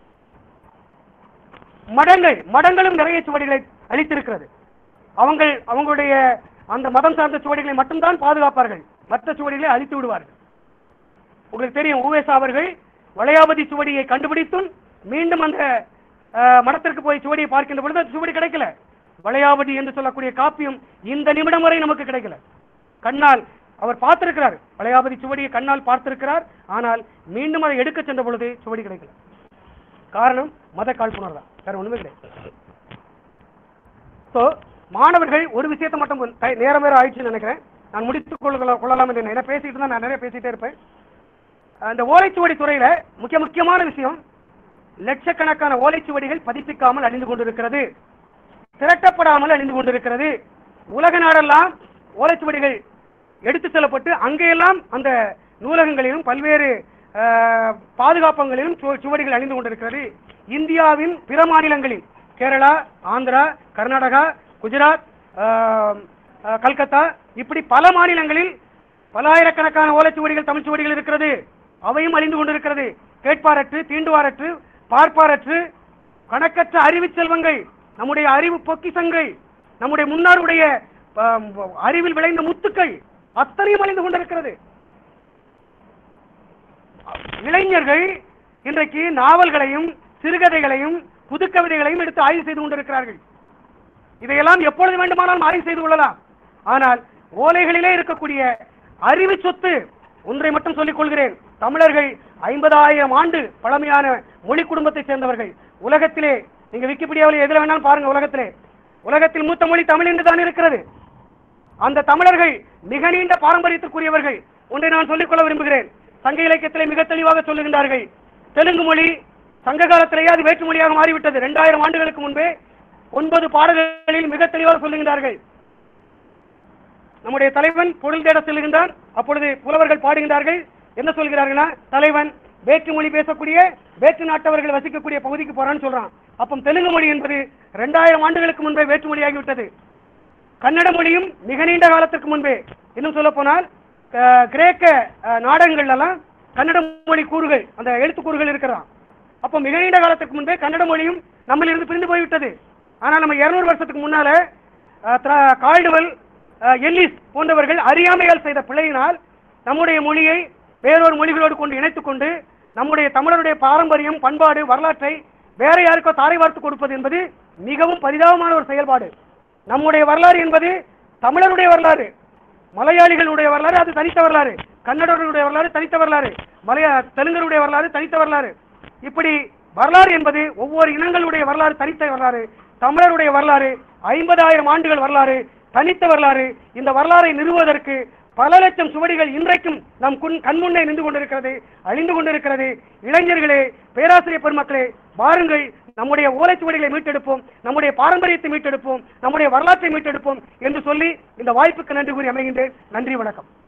மடங்கள் மடங்களும் நிறைய சுவடிகளை அளித்திருக்கிறது அவங்கள் அவங்களுடைய அந்த மதம் சார்ந்த சுவடிகளை மட்டும்தான் பாதுகாப்பார்கள் மற்ற சுவடிகளை அழித்து விடுவார்கள் உங்களுக்கு தெரியும் உவேசா அவர்கள் வளையாபதி சுவடியை கண்டுபிடித்தும் மீண்டும் அந்த அஹ், மடத்திற்கு போய் சுவடியை பார்க்கின்ற பொழுது அந்த சுவடி கிடைக்கல வளையாபதி என்று சொல்லக்கூடிய காப்பியம் இந்த நிமிடம் வரை நமக்கு கிடைக்கல கண்ணால் அவர் பார்த்திருக்கிறார் வளையாபதி சுவடியை கண்ணால் பார்த்திருக்கிறார் ஆனால் மீண்டும் அதை எடுக்க சென்ற பொழுது சுவடி கிடைக்கல காரணம் மத காழ்ப்புணர்வு தான் வேற ஒண்ணுமே கிடையாது ஸோ மாணவர்கள் ஒரு விஷயத்தை மட்டும் கொஞ்சம் டை- நேரம் வேற ஆயிடுச்சுன்னு நினைக்கிறேன் நான் முடித்துக் கொள்ள கொள்ளலாம் என்று என்ன பேசிட்டு இருந்தா நான் நிறைய பேசிட்டே இருப்பேன் அந்த ஓலைச்சுவடி துறையில முக்கிய முக்கியமான விஷயம் லட்சக்கணக்கான ஓலைச்சுவடிகள் பதிப்பிக்காமல் அழிந்து கொண்டிருக்கிறது திரட்டப்படாமல் அழிந்து கொண்டிருக்கிறது உலக நாடெல்லாம் ஓலைச்சுவடிகள் எடுத்து செல்லப்பட்டு அங்கெல்லாம் அந்த நூலகங்களிலும் பல்வேறு அஹ், பாதுகாப்பங்களிலும் சு- சுவடிகள் அழிந்து கொண்டிருக்கிறது இந்தியாவின் பிற மாநிலங்களில் கேரளா ஆந்திரா கர்நாடகா குஜராத் அஹ், அஹ், கல்கத்தா இப்படி பல மாநிலங்களில் பல்லாயிரக்கணக்கான ஓலைச்சுவடிகள் தமிழ் சுவடிகள் இருக்கிறது அவையும் அழிந்து கொண்டிருக்கிறது கேட்பாரற்று தீண்டுவாரற்று பார்ப்பாரற்று கணக்கற்ற அறிவு செல்வங்கள் நம்முடைய அறிவு பொக்கிசங்கள் நம்முடைய முன்னாருடைய ஆம், அறிவில் விளைந்த முத்துக்கள் அத்தனையும் அழிந்து கொண்டிருக்கிறது இளைஞர்கள் இன்றைக்கு நாவல்களையும் சிறுகதைகளையும் புதுக்கவிதைகளையும் எடுத்து ஆய்வு செய்து கொண்டிருக்கிறார்கள் இதையெல்லாம் எப்பொழுது வேண்டுமானாலும் ஆய்வு செய்து கொள்ளலாம் ஆனால் ஓலைகளிலே இருக்கக்கூடிய அறிவு சொத்து ஒன்றை மட்டும் சொல்லிக் கொள்கிறேன் தமிழர்கள் ஐம்பதாயிரம் ஆண்டு பழமையான மொழி குடும்பத்தைச் சேர்ந்தவர்கள் உலகத்திலே நீங்க விக்கிபீடியாவில் எதுல வேணாலும் பாருங்க உலகத்திலே உலகத்தில் மூத்த மொழி தமிழ் என்று தான் இருக்கிறது அந்த தமிழர்கள் மிக நீண்ட பாரம்பரியத்திற்குரியவர்கள் ஒன்றை நான் சொல்லிக்கொள்ள விரும்புகிறேன் சங்க இலக்கியத்திலே மிக தெளிவாக சொல்லுகின்றார்கள் தெலுங்கு மொழி சங்க காலத்திலேயே அது வேற்று மொழியாக மாறிவிட்டது இரண்டாயிரம் ஆண்டுகளுக்கு முன்பே ஒன்பது பாடல்களில் மிக தெளிவாக சொல்லுகின்றார்கள் நம்முடைய தலைவன் பொருள் தேட செல்கின்றான் அப்பொழுது புலவர்கள் பாடுகின்றார்கள் என்ன சொல்கிறார்கள்னா தலைவன் வேற்று மொழி பேசக்கூடிய வேற்று நாட்டவர்கள் வசிக்கக்கூடிய பகுதிக்கு போறான்னு சொல்றான் அப்போ தெலுங்கு மொழி என்பது இரண்டாயிரம் ஆண்டுகளுக்கு முன்பே வேற்று மொழியாகிவிட்டது கன்னட மொழியும் மிக நீண்ட காலத்திற்கு முன்பே இன்னும் சொல்ல போனால் கிரேக்க அஹ், நாடகங்கள்ல எல்லாம் கன்னட மொழி கூறுகள் அந்த எழுத்துக்கூறுகள் இருக்கிறதாம் அப்போ மிக நீண்ட காலத்துக்கு முன்பே கன்னட மொழியும் நம்மளிருந்து பிரிந்து போய்விட்டது ஆனால் நம்ம இருநூறு வருஷத்துக்கு முன்னால அஹ், திரா- கால்டுவெல் அஹ், எல்லிஸ் போன்றவர்கள் அறியாமையால் செய்த பிழையினால் நம்முடைய மொழியை வேறொரு மொழிகளோடு கொண்டு இணைத்துக் கொண்டு நம்முடைய தமிழருடைய பாரம்பரியம் பண்பாடு வரலாற்றை வேற யாருக்கோ தாரை வார்த்து கொடுப்பது என்பது மிகவும் பரிதாபமான ஒரு செயல்பாடு நம்முடைய வரலாறு என்பது தமிழருடைய வரலாறு மலையாளிகளுடைய வரலாறு அது தனித்த வரலாறு கன்னடர்களுடைய வரலாறு தனித்த வரலாறு மலையா தெலுங்கருடைய வரலாறு தனித்த வரலாறு இப்படி வரலாறு என்பது ஒவ்வொரு இனங்களுடைய வரலாறு தனித்த வரலாறு தமிழருடைய வரலாறு ஐம்பதாயிரம் ஆண்டுகள் வரலாறு தனித்த வரலாறு இந்த வரலாறை நிறுவுவதற்கு பல லட்சம் சுவடிகள் இன்றைக்கும் நம் குன் கண்முன்னே நின்று கொண்டிருக்கிறது அழிந்து கொண்டிருக்கிறது இளைஞர்களே பேராசிரியர் பெருமக்களே வாருங்கள் நம்முடைய ஓலைச்சுவடிகளை மீட்டெடுப்போம் நம்முடைய பாரம்பரியத்தை மீட்டெடுப்போம் நம்முடைய வரலாற்றை மீட்டெடுப்போம் என்று சொல்லி இந்த வாய்ப்புக்கு நன்றி கூறி அமைகின்றேன் நன்றி வணக்கம்